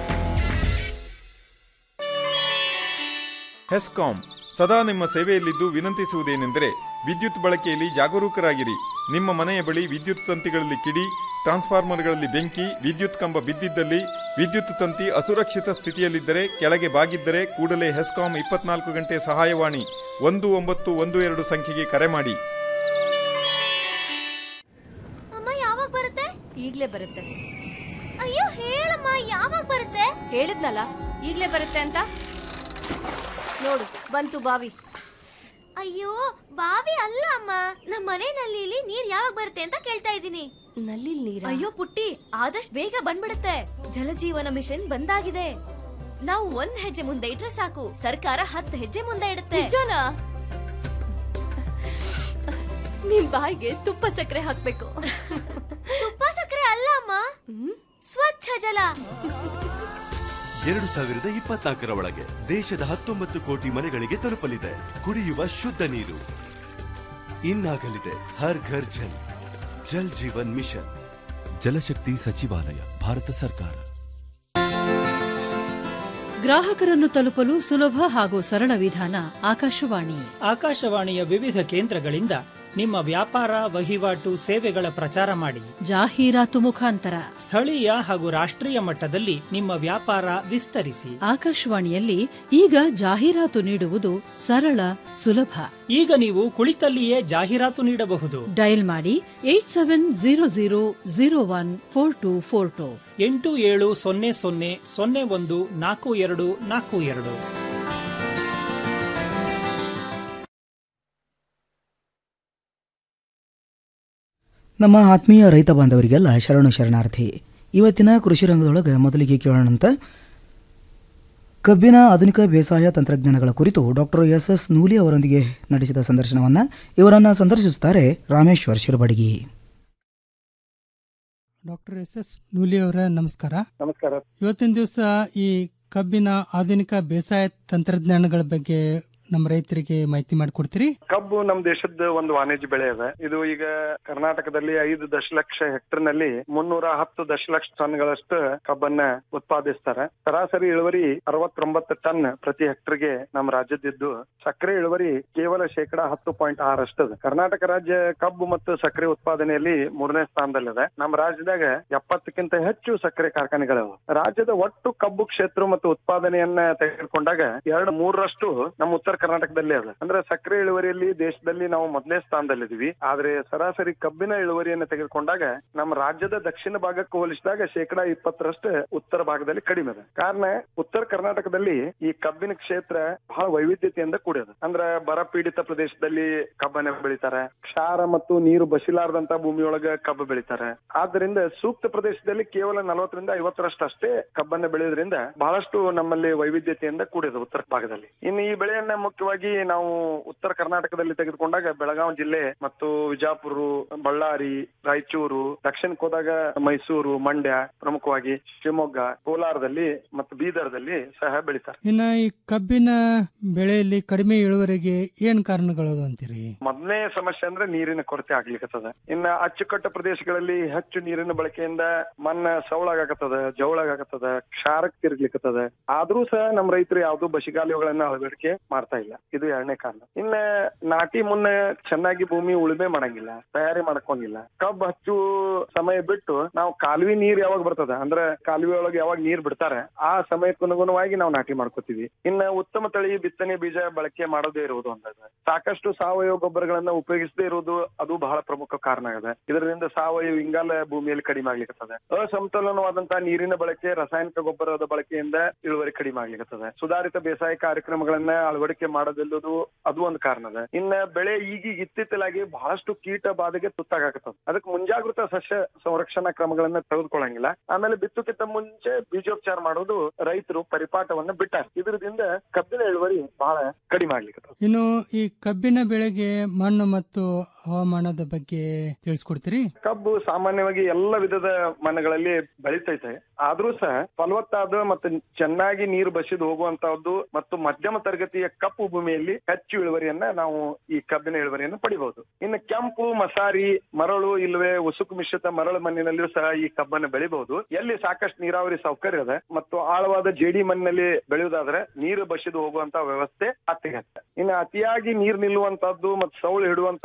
ಹೆಸ್ಕಾಂ ಸದಾ ನಿಮ್ಮ ಸೇವೆಯಲ್ಲಿದ್ದು ವಿನಂತಿಸುವುದೇನೆಂದರೆ ವಿದ್ಯುತ್ ಬಳಕೆಯಲ್ಲಿ ಜಾಗರೂಕರಾಗಿರಿ ನಿಮ್ಮ ಮನೆಯ ಬಳಿ ವಿದ್ಯುತ್ ತಂತಿಗಳಲ್ಲಿ ಕಿಡಿ ಟ್ರಾನ್ಸ್ಫಾರ್ಮರ್ಗಳಲ್ಲಿ ಬೆಂಕಿ ವಿದ್ಯುತ್ ಕಂಬ ಬಿದ್ದಿದ್ದಲ್ಲಿ ವಿದ್ಯುತ್ ತಂತಿ ಅಸುರಕ್ಷಿತ ಸ್ಥಿತಿಯಲ್ಲಿದ್ದರೆ ಕೆಳಗೆ ಬಾಗಿದ್ದರೆ ಕೂಡಲೇ ಹೆಸ್ಕಾಂ ಇಪ್ಪತ್ನಾಲ್ಕು ಗಂಟೆ ಸಹಾಯವಾಣಿ ಒಂದು ಒಂಬತ್ತು ಒಂದು ಎರಡು ಸಂಖ್ಯೆಗೆ ಕರೆ ಮಾಡಿ ಅಮ್ಮ ಯಾವಾಗ ಬರುತ್ತೆ ಈಗ್ಲೇ ಬರುತ್ತೆ ಅಯ್ಯೋ ಹೇಳಮ್ಮ ಯಾವಾಗ ಬರುತ್ತೆ ಹೇಳಿದ್ನಲ್ಲ ಈಗ್ಲೇ ಬರುತ್ತೆ ಅಂತ ನೋಡು ಬಂತು ಬಾವಿ ಅಯ್ಯೋ ಬಾವಿ ಅಲ್ಲ ಅಮ್ಮ ನಮ್ಮ ಮನೆ ನಲ್ಲಿಲಿ ನೀರ್ ಯಾವಾಗ ಬರುತ್ತೆ ಅಂತ ಕೇಳ್ತಾ ಇದ್ದೀನಿ ನಲ್ಲಿ ನೀರ ಅಯ್ಯೋ ಪುಟ್ಟಿ ಆದಷ್ಟು ಬೇಗ ಬಂದ್ಬಿಡುತ್ತೆ ಜಲಜೀವನ ಮಿಷನ್ ಬಂದಾಗಿದೆ ನಾವು ಒಂದ್ ಹೆಜ್ಜೆ ಮುಂದೆ ಇಟ್ರೆ ಸಾಕು ಸರ್ಕಾರ ಹತ್ತು ಹೆಜ್ಜೆ ಮುಂದೆ ಇಡುತ್ತೆ ನಿಜನಾ ನಿಮ್ ಬಾಯಿಗೆ ತುಪ್ಪ ಸಕ್ಕರೆ ಹಾಕ್ಬೇಕು ತುಪ್ಪ ಸಕ್ಕರೆ ಅಲ್ಲ ಅಮ್ಮ ಸ್ವಚ್ಛ ಜಲ ಎರಡು ಸಾವಿರದ ಇಪ್ಪತ್ನಾಲ್ಕರ ಒಳಗೆ ದೇಶದ ಹತ್ತೊಂಬತ್ತು ಕೋಟಿ ಮನೆಗಳಿಗೆ ತಲುಪಲಿದೆ ಕುಡಿಯುವ ಶುದ್ಧ ನೀರು ಇನ್ನಾಗಲಿದೆ ಹರ್ ಘರ್ ಜಲ್ ಜಲ್ ಜೀವನ್ ಮಿಷನ್ ಜಲಶಕ್ತಿ ಸಚಿವಾಲಯ ಭಾರತ ಸರ್ಕಾರ ಗ್ರಾಹಕರನ್ನು ತಲುಪಲು ಸುಲಭ ಹಾಗೂ ಸರಳ ವಿಧಾನ ಆಕಾಶವಾಣಿ ಆಕಾಶವಾಣಿಯ ವಿವಿಧ ಕೇಂದ್ರಗಳಿಂದ ನಿಮ್ಮ ವ್ಯಾಪಾರ ವಹಿವಾಟು ಸೇವೆಗಳ ಪ್ರಚಾರ ಮಾಡಿ ಜಾಹೀರಾತು ಮುಖಾಂತರ ಸ್ಥಳೀಯ ಹಾಗೂ ರಾಷ್ಟ್ರೀಯ ಮಟ್ಟದಲ್ಲಿ ನಿಮ್ಮ ವ್ಯಾಪಾರ ವಿಸ್ತರಿಸಿ ಆಕಾಶವಾಣಿಯಲ್ಲಿ ಈಗ ಜಾಹೀರಾತು ನೀಡುವುದು ಸರಳ ಸುಲಭ ಈಗ ನೀವು ಕುಳಿತಲ್ಲಿಯೇ ಜಾಹೀರಾತು ನೀಡಬಹುದು ಡಯಲ್ ಮಾಡಿ eight seven zero zero zero one four two four two ಎಂಟು ಏಳು ಸೊನ್ನೆ ಸೊನ್ನೆ ಸೊನ್ನೆ ಒಂದು ನಾಲ್ಕು ಎರಡು ನಾಲ್ಕು ಎರಡು ನಮ್ಮ ಆತ್ಮೀಯ ರೈತ ಬಾಂಧವರಿಗೆಲ್ಲ ಶರಣು ಶರಣಾರ್ಥಿ ಇವತ್ತಿನ ಕೃಷಿ ರಂಗದೊಳಗೆ ಮೊದಲಿಗೆ ಕೇಳೋಣಂತ ಕಬ್ಬಿನ ಆಧುನಿಕ ಬೇಸಾಯ ತಂತ್ರಜ್ಞಾನಗಳ ಕುರಿತು ಡಾಕ್ಟರ್ ಎಸ್ ಎಸ್ ನೂಲಿ ಅವರೊಂದಿಗೆ ನಡೆಸಿದ ಸಂದರ್ಶನವನ್ನು ಇವರನ್ನು ಸಂದರ್ಶಿಸುತ್ತಾರೆ Rameshwar Shirabadagi doctor S S Nooli ಅವರ ನಮಸ್ಕಾರ ನಮಸ್ಕಾರ ಇವತ್ತಿನ ದಿವಸ ಈ ಕಬ್ಬಿನ ಆಧುನಿಕ ಬೇಸಾಯ ತಂತ್ರಜ್ಞಾನಗಳ ಬಗ್ಗೆ ನಮ್ಮ ರೈತರಿಗೆ ಮಾಹಿತಿ ಮಾಡಿಕೊಡ್ತೀರಿ ಕಬ್ಬು ನಮ್ ದೇಶದ ಒಂದು ವಾಣಿಜ್ಯ ಬೆಳೆ ಇದೆ ಇದು ಈಗ ಕರ್ನಾಟಕದಲ್ಲಿ ಐದು ದಶಲಕ್ಷ ಹೆಕ್ಟರ್ ನಲ್ಲಿ ಮುನ್ನೂರ ಹತ್ತು ದಶಲಕ್ಷ ಟನ್ಗಳಷ್ಟು ಕಬ್ಬನ್ನ ಉತ್ಪಾದಿಸ್ತಾರೆ ಸರಾಸರಿ ಇಳುವರಿ ಅರವತ್ತೊಂಬತ್ತು ಟನ್ ಪ್ರತಿ ಹೆಕ್ಟರ್ಗೆ ನಮ್ಮ ರಾಜ್ಯದಿದ್ದು ಸಕ್ಕರೆ ಇಳುವರಿ ಕೇವಲ ಶೇಕಡ ಹತ್ತು ಪಾಯಿಂಟ್ ಆರಷ್ಟದ ಕರ್ನಾಟಕ ರಾಜ್ಯ ಕಬ್ಬು ಮತ್ತು ಸಕ್ಕರೆ ಉತ್ಪಾದನೆಯಲ್ಲಿ ಮೂರನೇ ಸ್ಥಾನದಲ್ಲಿದೆ ನಮ್ಮ ರಾಜ್ಯದಾಗ ಎಪ್ಪತ್ತಕ್ಕಿಂತ ಹೆಚ್ಚು ಸಕ್ಕರೆ ಕಾರ್ಖಾನೆಗಳಿವೆ ರಾಜ್ಯದ ಒಟ್ಟು ಕಬ್ಬು ಕ್ಷೇತ್ರ ಮತ್ತು ಉತ್ಪಾದನೆಯನ್ನ ತೆಗೆದುಕೊಂಡಾಗ ಎರಡು ಮೂರರಷ್ಟು ನಮ್ಮ ಉತ್ತರ ಕರ್ನಾಟಕದಲ್ಲಿ ಅದ ಅಂದ್ರೆ ಸಕ್ಕರೆ ಇಳುವರಿಯಲ್ಲಿ ದೇಶದಲ್ಲಿ ನಾವು ಮೊದಲನೇ ಸ್ಥಾನದಲ್ಲಿದ್ದೀವಿ ಆದ್ರೆ ಸರಾಸರಿ ಕಬ್ಬಿನ ಇಳುವರಿಯನ್ನು ತೆಗೆದುಕೊಂಡಾಗ ನಮ್ಮ ರಾಜ್ಯದ ದಕ್ಷಿಣ ಭಾಗಕ್ಕೆ ಹೋಲಿಸಿದಾಗ ಶೇಕಡಾ ಇಪ್ಪತ್ತರಷ್ಟು ಉತ್ತರ ಭಾಗದಲ್ಲಿ ಕಡಿಮೆ ಇದೆ ಕಾರಣ ಉತ್ತರ ಕರ್ನಾಟಕದಲ್ಲಿ ಈ ಕಬ್ಬಿನ ಕ್ಷೇತ್ರ ಬಹಳ ವೈವಿಧ್ಯತೆಯಿಂದ ಕೂಡಿದೆ ಅಂದ್ರೆ ಬರ ಪೀಡಿತ ಪ್ರದೇಶದಲ್ಲಿ ಕಬ್ಬನ್ನ ಬೆಳಿತಾರೆ ಕ್ಷಾರ ಮತ್ತು ನೀರು ಬಸಿಲಾರದಂತ ಭೂಮಿಯೊಳಗ ಕಬ್ಬು ಬೆಳಿತಾರೆ ಆದ್ದರಿಂದ ಸೂಕ್ತ ಪ್ರದೇಶದಲ್ಲಿ ಕೇವಲ ನಲವತ್ತರಿಂದ ಐವತ್ತರಷ್ಟು ಅಷ್ಟೇ ಕಬ್ಬನ್ನ ಬೆಳೆಯೋದ್ರಿಂದ ಬಹಳಷ್ಟು ನಮ್ಮಲ್ಲಿ ವೈವಿಧ್ಯತೆಯಿಂದ ಕೂಡಿದೆ ಉತ್ತರ ಭಾಗದಲ್ಲಿ ಇನ್ನು ಈ ಬೆಳೆಯನ್ನ ಮುಖ್ಯವಾಗಿ ನಾವು ಉತ್ತರ ಕರ್ನಾಟಕದಲ್ಲಿ ತೆಗೆದುಕೊಂಡಾಗ ಬೆಳಗಾವಿ ಜಿಲ್ಲೆ ಮತ್ತು ವಿಜಾಪುರ ಬಳ್ಳಾರಿ ರಾಯಚೂರು ದಕ್ಷಿಣಕ್ಕೆ ಹೋದಾಗ ಮೈಸೂರು ಮಂಡ್ಯ ಪ್ರಮುಖವಾಗಿ ಶಿವಮೊಗ್ಗ ಕೋಲಾರದಲ್ಲಿ ಮತ್ತು ಬೀದರ್ದಲ್ಲಿ ಸಹ ಬೆಳಿತಾರೆ ಇನ್ನ ಈ ಕಬ್ಬಿನ ಬೆಳೆಯಲ್ಲಿ ಕಡಿಮೆ ಇಳುವರಿಗೆ ಏನ್ ಕಾರಣಗಳು ಅಂತೀರಿ ಮೊದಲನೇ ಸಮಸ್ಯೆ ಅಂದ್ರೆ ನೀರಿನ ಕೊರತೆ ಆಗ್ಲಿಕ್ಕತ್ತದ ಇನ್ನ ಅಚ್ಚುಕಟ್ಟು ಪ್ರದೇಶಗಳಲ್ಲಿ ಹೆಚ್ಚು ನೀರಿನ ಬಳಕೆಯಿಂದ ಮಣ್ಣ ಸವಳಾಗತ್ತದ ಜವಳಾಗತ್ತದ ಕ್ಷಾರಕ್ ತಿರ್ಗ್ಲಿಕ್ಕತ್ತದ ಆದ್ರೂ ಸಹ ನಮ್ಮ ರೈತರು ಯಾವ್ದು ಬಸಿಗಾಲಿಗಳನ್ನ ಅಳವಡಿಕೆ ಮಾಡ್ತಾ ಇಲ್ಲ ಇದು ಎರಡನೇ ಕಾರಣ ಇನ್ನ ನಾಟಿ ಮುನ್ನ ಚೆನ್ನಾಗಿ ಭೂಮಿ ಉಳುಮೆ ಮಾಡಂಗಿಲ್ಲ ತಯಾರಿ ಮಾಡ್ಕೊಂಗಿಲ್ಲ ಕಬ್ಬು ಹಚ್ಚು ಸಮಯ ಬಿಟ್ಟು ನಾವು ಕಾಲುವೆ ನೀರ್ ಯಾವಾಗ ಬರ್ತದ ಅಂದ್ರೆ ಕಾಲುವೆ ಒಳಗೆ ಯಾವಾಗ ನೀರ್ ಬಿಡ್ತಾರೆ ಆ ಸಮಯಕ್ಕೆ ಅನುಗುಣವಾಗಿ ನಾವು ನಾಟಿ ಮಾಡ್ಕೋತೀವಿ ಇನ್ನ ಉತ್ತಮ ತಳಿ ಬಿತ್ತನೆ ಬೀಜ ಬಳಕೆ ಮಾಡೋದೇ ಇರುವುದು ಒಂದದ ಸಾಕಷ್ಟು ಸಾವಯವ ಗೊಬ್ಬರಗಳನ್ನ ಉಪಯೋಗಿಸದೇ ಇರುವುದು ಅದು ಬಹಳ ಪ್ರಮುಖ ಕಾರಣ ಇದೆ ಇದರಿಂದ ಸಾವಯವ ಇಂಗಾಲ ಭೂಮಿಯಲ್ಲಿ ಕಡಿಮೆ ಆಗ್ಲಿಕ್ಕತ್ತದೆ ಅಸಮತೋಲನವಾದಂತಹ ನೀರಿನ ಬಳಕೆ ರಾಸಾಯನಿಕ ಗೊಬ್ಬರದ ಬಳಕೆಯಿಂದ ಇಳುವರಿ ಕಡಿಮೆ ಆಗ್ಲಿಕ್ಕತ್ತದೆ ಸುಧಾರಿತ ಬೇಸಾಯ ಕಾರ್ಯಕ್ರಮಗಳನ್ನ ಅಳವಡಿಕೆ ಮಾಡೋದಿಲ್ಲದು ಅದು ಒಂದು ಕಾರಣ ಇದೆ ಇನ್ನ ಬೆಳೆ ಈಗೀಗ ಇತ್ತಿತ್ತಲಾಗಿ ಬಹಳಷ್ಟು ಕೀಟ ಬಾಧೆಗೆ ತುತ್ತಾಗತ್ತದ ಅದಕ್ಕೆ ಮುಂಜಾಗೃತ ಸಸ್ಯ ಸಂರಕ್ಷಣಾ ಕ್ರಮಗಳನ್ನ ತೆಗೆದುಕೊಳ್ಳಂಗಿಲ್ಲ ಆಮೇಲೆ ಬಿತ್ತುಕ್ಕಿಂತ ಮುಂಚೆ ಬೀಜೋಪಚಾರ ಮಾಡೋದು ರೈತರು ಪರಿಪಾಠವನ್ನ ಬಿಟ್ಟಾರ ಇದರಿಂದ ಕಬ್ಬಿನ ಇಳುವರಿ ಬಹಳ ಕಡಿಮೆ ಆಗ್ಲಿಕ್ಕೆ ಇನ್ನು ಈ ಕಬ್ಬಿನ ಬೆಳೆಗೆ ಮಣ್ಣು ಮತ್ತು ಹವಾಮಾನದ ಬಗ್ಗೆ ತಿಳಿಸ್ಕೊಡ್ತೀರಿ ಕಬ್ಬು ಸಾಮಾನ್ಯವಾಗಿ ಎಲ್ಲ ವಿಧದ ಮಣ್ಣುಗಳಲ್ಲಿ ಬೆಳಿತೈತೆ ಆದ್ರೂ ಸಹ ಫಲವತ್ತಾದ ಮತ್ತು ಚೆನ್ನಾಗಿ ನೀರು ಬಸಿದು ಹೋಗುವಂತಹದ್ದು ಮತ್ತು ಮಧ್ಯಮ ತರಗತಿಯ ಕಪ್ಪು ಭೂಮಿಯಲ್ಲಿ ಹೆಚ್ಚು ಇಳುವರಿಯನ್ನ ನಾವು ಈ ಕಬ್ಬಿನ ಇಳುವರಿಯನ್ನು ಪಡಿಬಹುದು ಇನ್ನು ಕೆಂಪು ಮಸಾರಿ ಮರಳು ಇಲ್ಲವೇ ಉಸುಕು ಮಿಶ್ರಿತ ಮರಳು ಮಣ್ಣಿನಲ್ಲಿಯೂ ಸಹ ಈ ಕಬ್ಬನ್ನು ಬೆಳಿಬಹುದು ಎಲ್ಲಿ ಸಾಕಷ್ಟು ನೀರಾವರಿ ಸೌಕರ್ಯ ಇದೆ ಮತ್ತು ಆಳವಾದ ಜೇಡಿ ಮಣ್ಣಿನಲ್ಲಿ ಬೆಳೆಯುವುದಾದ್ರೆ ನೀರು ಬಸಿದು ಹೋಗುವಂತ ವ್ಯವಸ್ಥೆ ಅತ್ಯಗತ್ಯ ಇನ್ನು ಅತಿಯಾಗಿ ನೀರು ನಿಲ್ಲುವಂತಹದ್ದು ಮತ್ತು ಸೌಳು ಹಿಡುವಂತ ಭೂಮಿ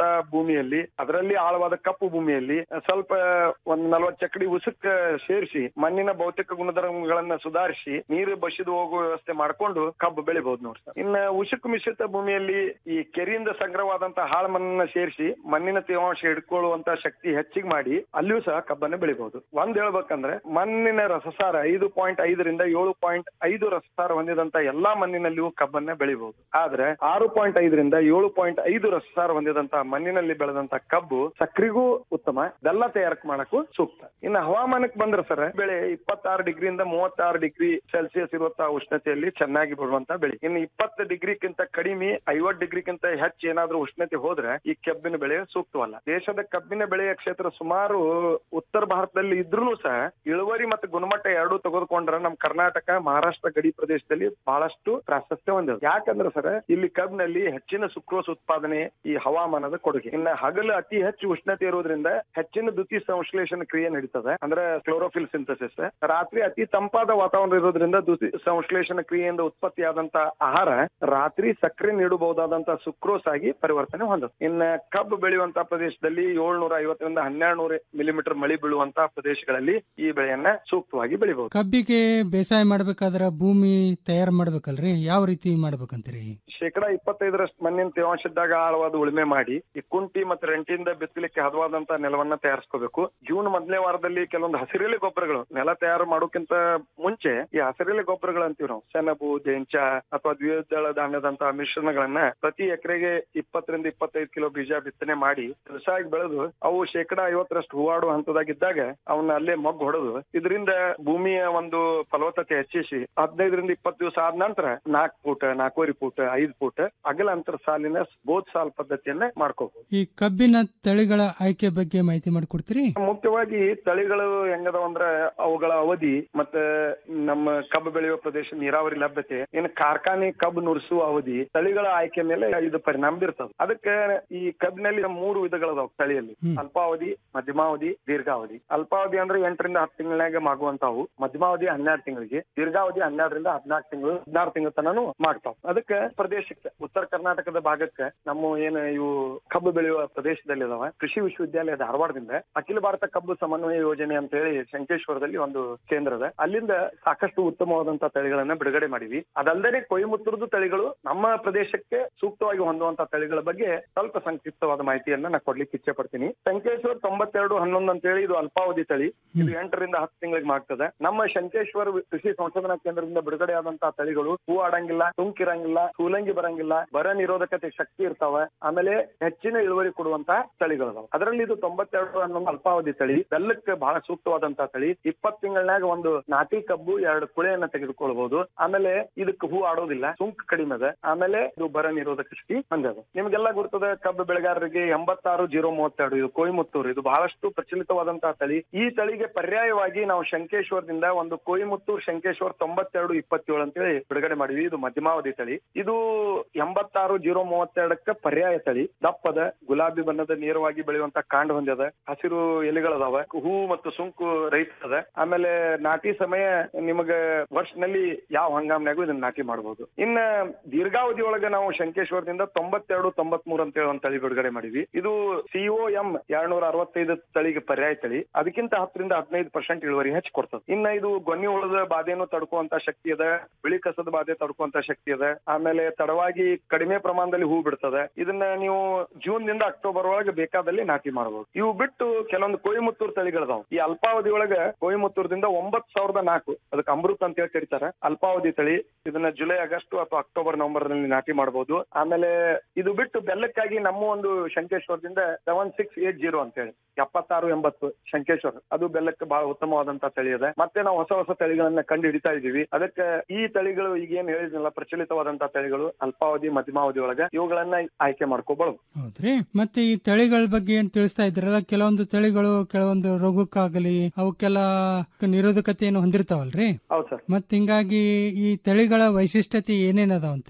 ಭೂಮಿಯಲ್ಲಿ ಅದರಲ್ಲಿ ಆಳವಾದ ಕಪ್ಪು ಭೂಮಿಯಲ್ಲಿ ಸ್ವಲ್ಪ ಒಂದ್ ನಲ್ವತ್ ಚಕಡಿ ಉಸುಕ್ ಸೇರಿಸಿ ಮಣ್ಣಿನ ಭೌತಿಕ ಗುಣಧರ್ಮಗಳನ್ನ ಸುಧಾರಿಸಿ ನೀರು ಬಸಿದು ಹೋಗುವ ವ್ಯವಸ್ಥೆ ಮಾಡ್ಕೊಂಡು ಕಬ್ಬು ಬೆಳಿಬಹುದು ನೋಡಿ ಸರ್ ಇನ್ನ ಉಸುಕು ಮಿಶ್ರಿತ ಭೂಮಿಯಲ್ಲಿ ಈ ಕೆರೆಯಿಂದ ಸಂಗ್ರಹವಾದಂತ ಹಾಳ ಮಣ್ಣನ್ನ ಸೇರಿಸಿ ಮಣ್ಣಿನ ತೇವಾಂಶ ಹಿಡ್ಕೊಳ್ಳುವಂತ ಶಕ್ತಿ ಹೆಚ್ಚಿಗೆ ಮಾಡಿ ಅಲ್ಲಿಯೂ ಸಹ ಕಬ್ಬನ್ನ ಬೆಳಿಬಹುದು ಒಂದ್ ಹೇಳ್ಬೇಕಂದ್ರೆ ಮಣ್ಣಿನ ರಸಸಾರ ಐದು ಪಾಯಿಂಟ್ ಐದರಿಂದ ಏಳು ಪಾಯಿಂಟ್ ಐದು ರಸಸಾರ ಹೊಂದಿದಂತ ಎಲ್ಲಾ ಮಣ್ಣಿನಲ್ಲಿಯೂ ಕಬ್ಬನ್ನ ಬೆಳಿಬಹುದು ಆದ್ರೆ ಆರು ಪಾಯಿಂಟ್ ಐದರಿಂದ ಏಳು ಪಾಯಿಂಟ್ ಐದು ರಸಸಾರ ಹೊಂದಿದಂತ ಮಣ್ಣಿನಲ್ಲಿ ಬೆಳೆದಂತ ಕಬ್ಬು ಸಕ್ರಿಗೂ ಉತ್ತಮ ಬೆಲ್ಲ ತಯಾರಕ್ ಮಾಡಕ್ಕೂ ಸೂಕ್ತ ಇನ್ನು ಹವಾಮಾನಕ್ಕೆ ಬಂದ್ರೆ ಸರ್ ಬೆಳೆ ಇಪ್ಪತ್ತಾರು ಡಿಗ್ರಿಯಿಂದ ಮೂವತ್ತಾರು ಡಿಗ್ರಿ ಸೆಲ್ಸಿಯಸ್ ಇರುವಂತಹ ಉಷ್ಣತೆಯಲ್ಲಿ ಚೆನ್ನಾಗಿ ಬರುವಂತ ಬೆಳೆ ಇನ್ನು ಇಪ್ಪತ್ತು ಡಿಗ್ರಿಗಿಂತ ಕಡಿಮೆ ಐವತ್ ಡಿಗ್ರಿಗಿಂತ ಹೆಚ್ಚು ಏನಾದ್ರೂ ಉಷ್ಣತೆ ಹೋದ್ರೆ ಈ ಕಬ್ಬಿನ ಬೆಳೆ ಸೂಕ್ತವಲ್ಲ ದೇಶದ ಕಬ್ಬಿನ ಬೆಳೆಯ ಕ್ಷೇತ್ರ ಸುಮಾರು ಉತ್ತರ ಭಾರತದಲ್ಲಿ ಇದ್ರೂ ಸಹ ಇಳುವರಿ ಮತ್ತು ಗುಣಮಟ್ಟ ಎರಡೂ ತೆಗೆದುಕೊಂಡ್ರೆ ನಮ್ ಕರ್ನಾಟಕ ಮಹಾರಾಷ್ಟ್ರ ಗಡಿ ಪ್ರದೇಶದಲ್ಲಿ ಬಹಳಷ್ಟು ಪ್ರಾಶಸ್ತ್ಯ ಹೊಂದಿದೆ ಯಾಕಂದ್ರೆ ಸರ್ ಇಲ್ಲಿ ಕಬ್ಬಿನಲ್ಲಿ ಹೆಚ್ಚಿನ ಸುಕ್ರೋಸ್ ಉತ್ಪಾದನೆ ಈ ಹವಾಮಾನದ ಕೊಡುಗೆ ಇನ್ನ ಹಗಲು ಅತಿ ಹೆಚ್ಚು ಉಷ್ಣತೆ ಇರೋದ್ರಿಂದ ಹೆಚ್ಚಿನ ದ್ಯುತಿ ಸಂಶ್ಲೇಷಣ ಕ್ರಿಯೆ ನಡೀತದೆ ಅಂದ್ರೆ ಕ್ಲೋರೋಫಿಲ್ ಸಿಂಥಸಿಸ್ ರಾತ್ರಿ ಅತಿ ತಂಪಾದ ವಾತಾವರಣ ಇರೋದ್ರಿಂದ ದ್ಯುತಿ ಸಂಶ್ಲೇಷಣ ಕ್ರಿಯೆಯಿಂದ ಉತ್ಪತ್ತಿಯಾದಂತ ಆಹಾರ ರಾತ್ರಿ ಸಕ್ಕರೆ ನೀಡಬಹುದಾದಂತ ಸುಕ್ರೋಸ್ ಆಗಿ ಪರಿವರ್ತನೆ ಹೊಂದುತ್ತೆ ಇನ್ನ ಕಬ್ಬು ಬೆಳೆಯುವಂತ ಪ್ರದೇಶದಲ್ಲಿ ಏಳ್ನೂರ ಐವತ್ತರಿಂದ ಹನ್ನೆರಡು ನೂರ ಮಿಲಿಮೀಟರ್ ಮಳೆ ಬೀಳುವಂತ ಪ್ರದೇಶಗಳಲ್ಲಿ ಈ ಬೆಳೆಯನ್ನ ಸೂಕ್ತವಾಗಿ ಬೆಳಿಬಹುದು ಕಬ್ಬಿಗೆ ಬೇಸಾಯ ಮಾಡ್ಬೇಕಾದ್ರ ಭೂಮಿ ತಯಾರು ಮಾಡ್ಬೇಕಲ್ರಿ ಯಾವ ರೀತಿ ಮಾಡ್ಬೇಕಂತೀರಿ ಶೇಕಡಾ ಇಪ್ಪತ್ತೈದರಷ್ಟು ಮಣ್ಣಿನ ತೇವಾಂಶ ಇದ್ದಾಗ ಆಳವಾದ ಉಳುಮೆ ಮಾಡಿ ಈ ಕುಂಟಿ ಮತ್ತು ರೆಂಟಿಯಿಂದ ಬಿತ್ತಲಿಕ್ಕೆ ಹದವಾದಂತ ನೆಲವನ್ನ ತಯಾರಿಸ್ಕೋಬೇಕು ಜೂನ್ ಮೊದಲನೇ ವಾರದಲ್ಲಿ ಕೆಲವೊಂದು ಹಸಿರೆಲೆ ಗೊಬ್ಬರಗಳು ನೆಲ ತಯಾರು ಮಾಡೋಕ್ಕಿಂತ ಮುಂಚೆ ಈ ಹಸಿರೆಲೆ ಗೊಬ್ಬರಗಳು ಅಂತೀವಿ ನಾವು ಸೆಣಬು ಜೇಂಚ ಅಥವಾ ದ್ವಿದಳ ಧಾನ್ಯದಂತಹ ಮಿಶ್ರಣಗಳನ್ನ ಪ್ರತಿ ಎಕರೆಗೆ ಇಪ್ಪತ್ತರಿಂದ ಇಪ್ಪತ್ತೈದು ಕಿಲೋ ಬೀಜ ಬಿತ್ತನೆ ಮಾಡಿ ತುಳಸಾಗಿ ಬೆಳೆದು ಅವು ಶೇಕಡಾ ಐವತ್ತರಷ್ಟು ಹೂವಾಡುವ ಹಂತದಾಗಿದ್ದಾಗ ಅವನ್ನ ಅಲ್ಲೇ ಮಗ್ಗು ಹೊಡೆದು ಇದರಿಂದ ಭೂಮಿಯ ಒಂದು ಫಲವತ್ತತೆ ಹೆಚ್ಚಿಸಿ ಹದಿನೈದರಿಂದ ಇಪ್ಪತ್ತು ದಿವಸ ಆದ ನಂತರ ನಾಲ್ಕು ಫೂಟ್ ನಾಲ್ಕೂವರೆ ಫೂಟ್ ಐದು ಫೂಟ್ ಅಗಲ ಅಂತರ ಸಾಲಿನ ಬೋತ್ ಸಾಲ್ ಪದ್ಧತಿಯನ್ನ ಮಾಡ್ಕೋಬಹುದು ಈ ಕಬ್ಬಿನ ತಳಿಗಳ ಆಯ್ಕೆ ಬಗ್ಗೆ ಮಾಹಿತಿ ಮಾಡಿಕೊಡ್ತೀರಿ ಮುಖ್ಯವಾಗಿ ತಳಿಗಳು ಹೆಂಗದಾವ ಅಂದ್ರ ಅವುಗಳ ಅವಧಿ ಮತ್ತೆ ನಮ್ಮ ಕಬ್ಬು ಬೆಳೆಯುವ ಪ್ರದೇಶ ನೀರಾವರಿ ಲಭ್ಯತೆ ಇನ್ನು ಕಾರ್ಖಾನೆ ಕಬ್ಬು ನುರಿಸುವ ಅವಧಿ ತಳಿಗಳ ಆಯ್ಕೆ ಮೇಲೆ ಇದು ಪರಿಣಾಮ ಬೀರ್ತದೆ ಅದಕ್ಕೆ ಈ ಕಬ್ಬಿನಲ್ಲಿ ಮೂರು ವಿಧಗಳದಾವ ತಳಿಯಲ್ಲಿ ಅಲ್ಪಾವಧಿ ಮಧ್ಯಮಾವಧಿ ದೀರ್ಘಾವಧಿ ಅಲ್ಪಾವಧಿ ಅಂದ್ರೆ ಎಂಟರಿಂದ ಹತ್ತು ತಿಂಗಳಾಗ ಮಾಗುವಂತಾವು ಮಧ್ಯಮಾವಧಿ ಹನ್ನೆರಡು ತಿಂಗಳಿಗೆ ದೀರ್ಘಾವಧಿ ಹನ್ನೆರಡರಿಂದ ಹದಿನಾಲ್ಕು ತಿಂಗಳು ಹದಿನಾರು ತಿಂಗಳ ತನನು ಮಾಡ್ತಾವ ಅದಕ್ಕೆ ಪ್ರದೇಶಕ್ಕೆ ಉತ್ತರ ಕರ್ನಾಟಕದ ಭಾಗಕ್ಕೆ ನಮ್ಮ ಏನು ಇವು ಕಬ್ಬು ಬೆಳೆಯುವ ಪ್ರದೇಶದಲ್ಲಿ ಇದಾವ ಕೃಷಿ ವಿಶ್ವವಿದ್ಯಾಲಯ ಧಾರವಾಡದಿಂದ ಅಖಿಲ ಭಾರತ ಕಬ್ಬು ಸಮನ್ವಯ ಯೋಜನೆ ಅಂತ ಹೇಳಿ ಶಂಕೇಶ್ವರದಲ್ಲಿ ಒಂದು ಕೇಂದ್ರ ಇದೆ ಅಲ್ಲಿಂದ ಸಾಕಷ್ಟು ಉತ್ತಮವಾದಂತಹ ತಳಿಗಳನ್ನ ಬಿಡುಗಡೆ ಮಾಡಿವಿ ಅದಲ್ಲದೆ ಕೊಯಮತ್ತೂರ್ದು ತಳಿಗಳು ನಮ್ಮ ಪ್ರದೇಶಕ್ಕೆ ಸೂಕ್ತವಾಗಿ ಹೊಂದುವಂತಹ ತಳಿಗಳ ಬಗ್ಗೆ ಸ್ವಲ್ಪ ಸಂಕ್ಷಿಪ್ತವಾದ ಮಾಹಿತಿಯನ್ನ ನಾ ಕೊಡ್ಲಿಕ್ಕೆ ಇಚ್ಛೆ ಪಡ್ತೀನಿ ಶಂಕೇಶ್ವರ್ ತೊಂಬತ್ತೆರಡು ಹನ್ನೊಂದು ಅಂತ ಹೇಳಿ ಇದು ಅಲ್ಪಾವಧಿ ತಳಿ ಇದು ಎಂಟರಿಂದ ಹತ್ತು ತಿಂಗಳಿಗೆ ಮಾಡ್ತದೆ ನಮ್ಮ ಶಂಕೇಶ್ವರ ಕೃಷಿ ಸಂಶೋಧನಾ ಕೇಂದ್ರದಿಂದ ಬಿಡುಗಡೆ ಆದಂತಹ ತಳಿಗಳು ಹೂ ಆಡಂಗಿಲ್ಲ ತುಂಕಿರಂಗಿಲ್ಲ ಸೂಲಂಗಿ ಬರಂಗಿಲ್ಲ ಬರ ನಿರೋಧಕತೆ ಶಕ್ತಿ ಇರ್ತಾವ ಆಮೇಲೆ ಹೆಚ್ಚಿನ ಇಳುವರಿ ಕೊಡುವಂತಹ ತಳಿಗಳು ಅದರಲ್ಲಿ ಇದು ತೊಂಬತ್ತೆರಡು ಹನ್ನೊಂದು ಅಲ್ಪಾವಧಿ ತಳಿ ಬೆಲ್ಲಕ್ಕೆ ಬಹಳ ಸೂಕ್ತವಾದಂತಹ ತಳಿ ಇಪ್ಪತ್ ತಿಂಗಳನ್ಯಾಗ ಒಂದು ನಾಟಿ ಕಬ್ಬು ಎರಡು ಕುಳೆಯನ್ನ ತೆಗೆದುಕೊಳ್ಬಹುದು ಆಮೇಲೆ ಇದಕ್ಕೆ ಹೂ ಆಡೋದಿಲ್ಲ ಸುಂಕ ಕಡಿಮೆ ಅದ ಆಮೇಲೆ ಇದು ಬರ ನಿರೋಧಕ ಶಕ್ತಿ ಹೊಂದದ ನಿಮ್ಗೆಲ್ಲ ಗುರ್ತದ ಕಬ್ಬು ಬೆಳೆಗಾರರಿಗೆ ಎಂಬತ್ತಾರು ಜೀರೋ ಮೂವತ್ತೆರಡು ಇದು ಕೊಯಮತ್ತೂರು ಇದು ಬಹಳಷ್ಟು ಪ್ರಚಲಿತವಾದಂತಹ ತಳಿ ಈ ತಳಿಗೆ ಪರ್ಯಾಯವಾಗಿ ನಾವು ಶಂಕೇಶ್ವರದಿಂದ ಒಂದು ಕೊಯಮತ್ತೂರು ಶಂಕೇಶ್ವರ್ ತೊಂಬತ್ತೆರಡು ಇಪ್ಪತ್ತೇಳು ಅಂತೇಳಿ ಬಿಡುಗಡೆ ಮಾಡಿದ್ವಿ ಇದು ಮಧ್ಯಮಾವಧಿ ತಳಿ ಇದು ಎಂಬತ್ತಾರು ಜೀರೋ ಮೂವತ್ತೆರಡಕ್ಕೆ ಪರ್ಯಾಯ ತಳಿ ದಪ್ಪದ ಗುಲಾಬಿ ಬಣ್ಣದ ನೇರವಾಗಿ ಬೆಳೆಯುವಂತ ಕಾಂಡ ಹೊಂದ್ಯದ ಹಸಿರು ಎಲೆಗಳದಾವ ಹೂ ಮತ್ತು ಸುಂಕು ರೈತ ಅದ ಆಮೇಲೆ ನಾಟಿ ಸಮಯ ನಿಮಗ ವರ್ಷನಲ್ಲಿ ಯಾವ ಹಂಗಾಮ್ನಾಗೂ ಇದನ್ನ ನಾಟಿ ಮಾಡಬಹುದು ಇನ್ನ ದೀರ್ಘಾವಧಿ ಒಳಗ ನಾವು ಶಂಕೇಶ್ವರದಿಂದ ತೊಂಬತ್ತೆರಡು ತೊಂಬತ್ ಮೂರು ಅಂತ ಹೇಳಿ ಒಂದು ತಳಿ ಬಿಡುಗಡೆ ಮಾಡಿದ್ವಿ ಇದು ಸಿಒ ಎಂ ಎರಡ್ನೂರ ಅರವತ್ತೈದು ತಳಿಗೆ ಪರ್ಯಾಯ ತಳಿ ಅದಕ್ಕಿಂತ ಹತ್ತರಿಂದ ಹದಿನೈದು ಪರ್ಸೆಂಟ್ ಇಳುವರಿ ಹೆಚ್ಚು ಕೊಡ್ತದೆ ಇನ್ನ ಇದು ಗೊನ್ನಿ ಹುಳದ ಬಾಧೆಯನ್ನು ತಡ್ಕುವಂತ ಶಕ್ತಿ ಅದ ಬಿಳಿ ಕಸದ ಬಾಧೆ ತಡ್ಕುವಂತ ಶಕ್ತಿ ಅದ ಆಮೇಲೆ ತಡವಾಗಿ ಕಡಿಮೆ ಪ್ರಮಾಣದಲ್ಲಿ ಹೂ ಬಿಡ್ತದೆ ಇದನ್ನ ನೀವು ಜೂನ್ ದಿಂದ ಅಕ್ಟೋಬರ್ ಒಳಗೆ ಬೇಕಾದಲ್ಲಿ ನಾಟಿ ಮಾಡಬಹುದು ಇವು ಬಿಟ್ಟು ಕೆಲವೊಂದು ಕೊಯಮತ್ತೂರು ತಳಿಗಳದಾವ್ ಈ ಅಲ್ಪಾವಧಿ ಒಳಗ ಕೊಯಮತ್ತೂರದಿಂದ ಒಂಬತ್ ಸಾವಿರದ ನಾಲ್ಕು ಅದಕ್ಕೆ ಅಮೃತ್ ಅಂತ ಹೇಳಿ ಕರೀತಾರೆ ಅಲ್ಪಾವಧಿ ತಳಿ ಇದನ್ನ ಜುಲೈ ಆಗಸ್ಟ್ ಅಥವಾ ಅಕ್ಟೋಬರ್ ನವೆಂಬರ್ ನಲ್ಲಿ ನಾಟಿ ಮಾಡಬಹುದು ಆಮೇಲೆ ಇದು ಬಿಟ್ಟು ಬೆಲ್ಲಕ್ಕಾಗಿ ನಮ್ಮ ಒಂದು ಶಂಕೇಶ್ವರದಿಂದ ಸೆವೆನ್ ಸಿಕ್ಸ್ ಏಟ್ ಜೀರೋ ಅಂತ ಹೇಳಿ ಎಪ್ಪತ್ತಾರು ಎಂಬತ್ತು ಶಂಕೇಶ್ವರ ಅದು ಬೆಲ್ಲಕ್ಕೆ ಬಹಳ ಉತ್ತಮವಾದಂತ ತಳಿ ಇದೆ ಮತ್ತೆ ನಾವು ಹೊಸ ಹೊಸ ತಳಿಗಳನ್ನ ಕಂಡು ಹಿಡಿತಾ ಇದೀವಿ ಅದಕ್ಕೆ ಈ ತಳಿಗಳು ಈಗ ಏನ್ ಹೇಳಿದ್ನಲ್ಲ ಪ್ರಚಲಿತವಾದಂತ ತಳಿಗಳು ಅಲ್ಪಾವಧಿ ಮಧ್ಯಮಾವಧಿ ಒಳಗೆ ಇವುಗಳನ್ನ ಆಯ್ಕೆ ಮಾಡ್ಕೋಬಹುದು ಹೌದ್ರಿ ಮತ್ತೆ ಈ ತಳಿಗಳ ಬಗ್ಗೆ ಏನ್ ತಿಳಿಸ್ತಾ ಇದ್ರಲ್ಲ ಕೆಲವೊಂದು ತಳಿಗಳು ಕೆಲವೊಂದು ರೋಗಕ್ಕಾಗಲಿ ಅವಕ್ಕೆಲ್ಲ ನಿರೋಧಕತೆಯನ್ನು ಹೊಂದಿರ್ತಾವಲ್ರಿ ಹೌದು ಸರ್ ಮತ್ ಹಿಂಗಾಗಿ ಈ ತಳಿಗಳ ವೈಶಿಷ್ಟ್ಯತೆ ಏನೇನ್ ಅದಾವ ಅಂತೀರಿ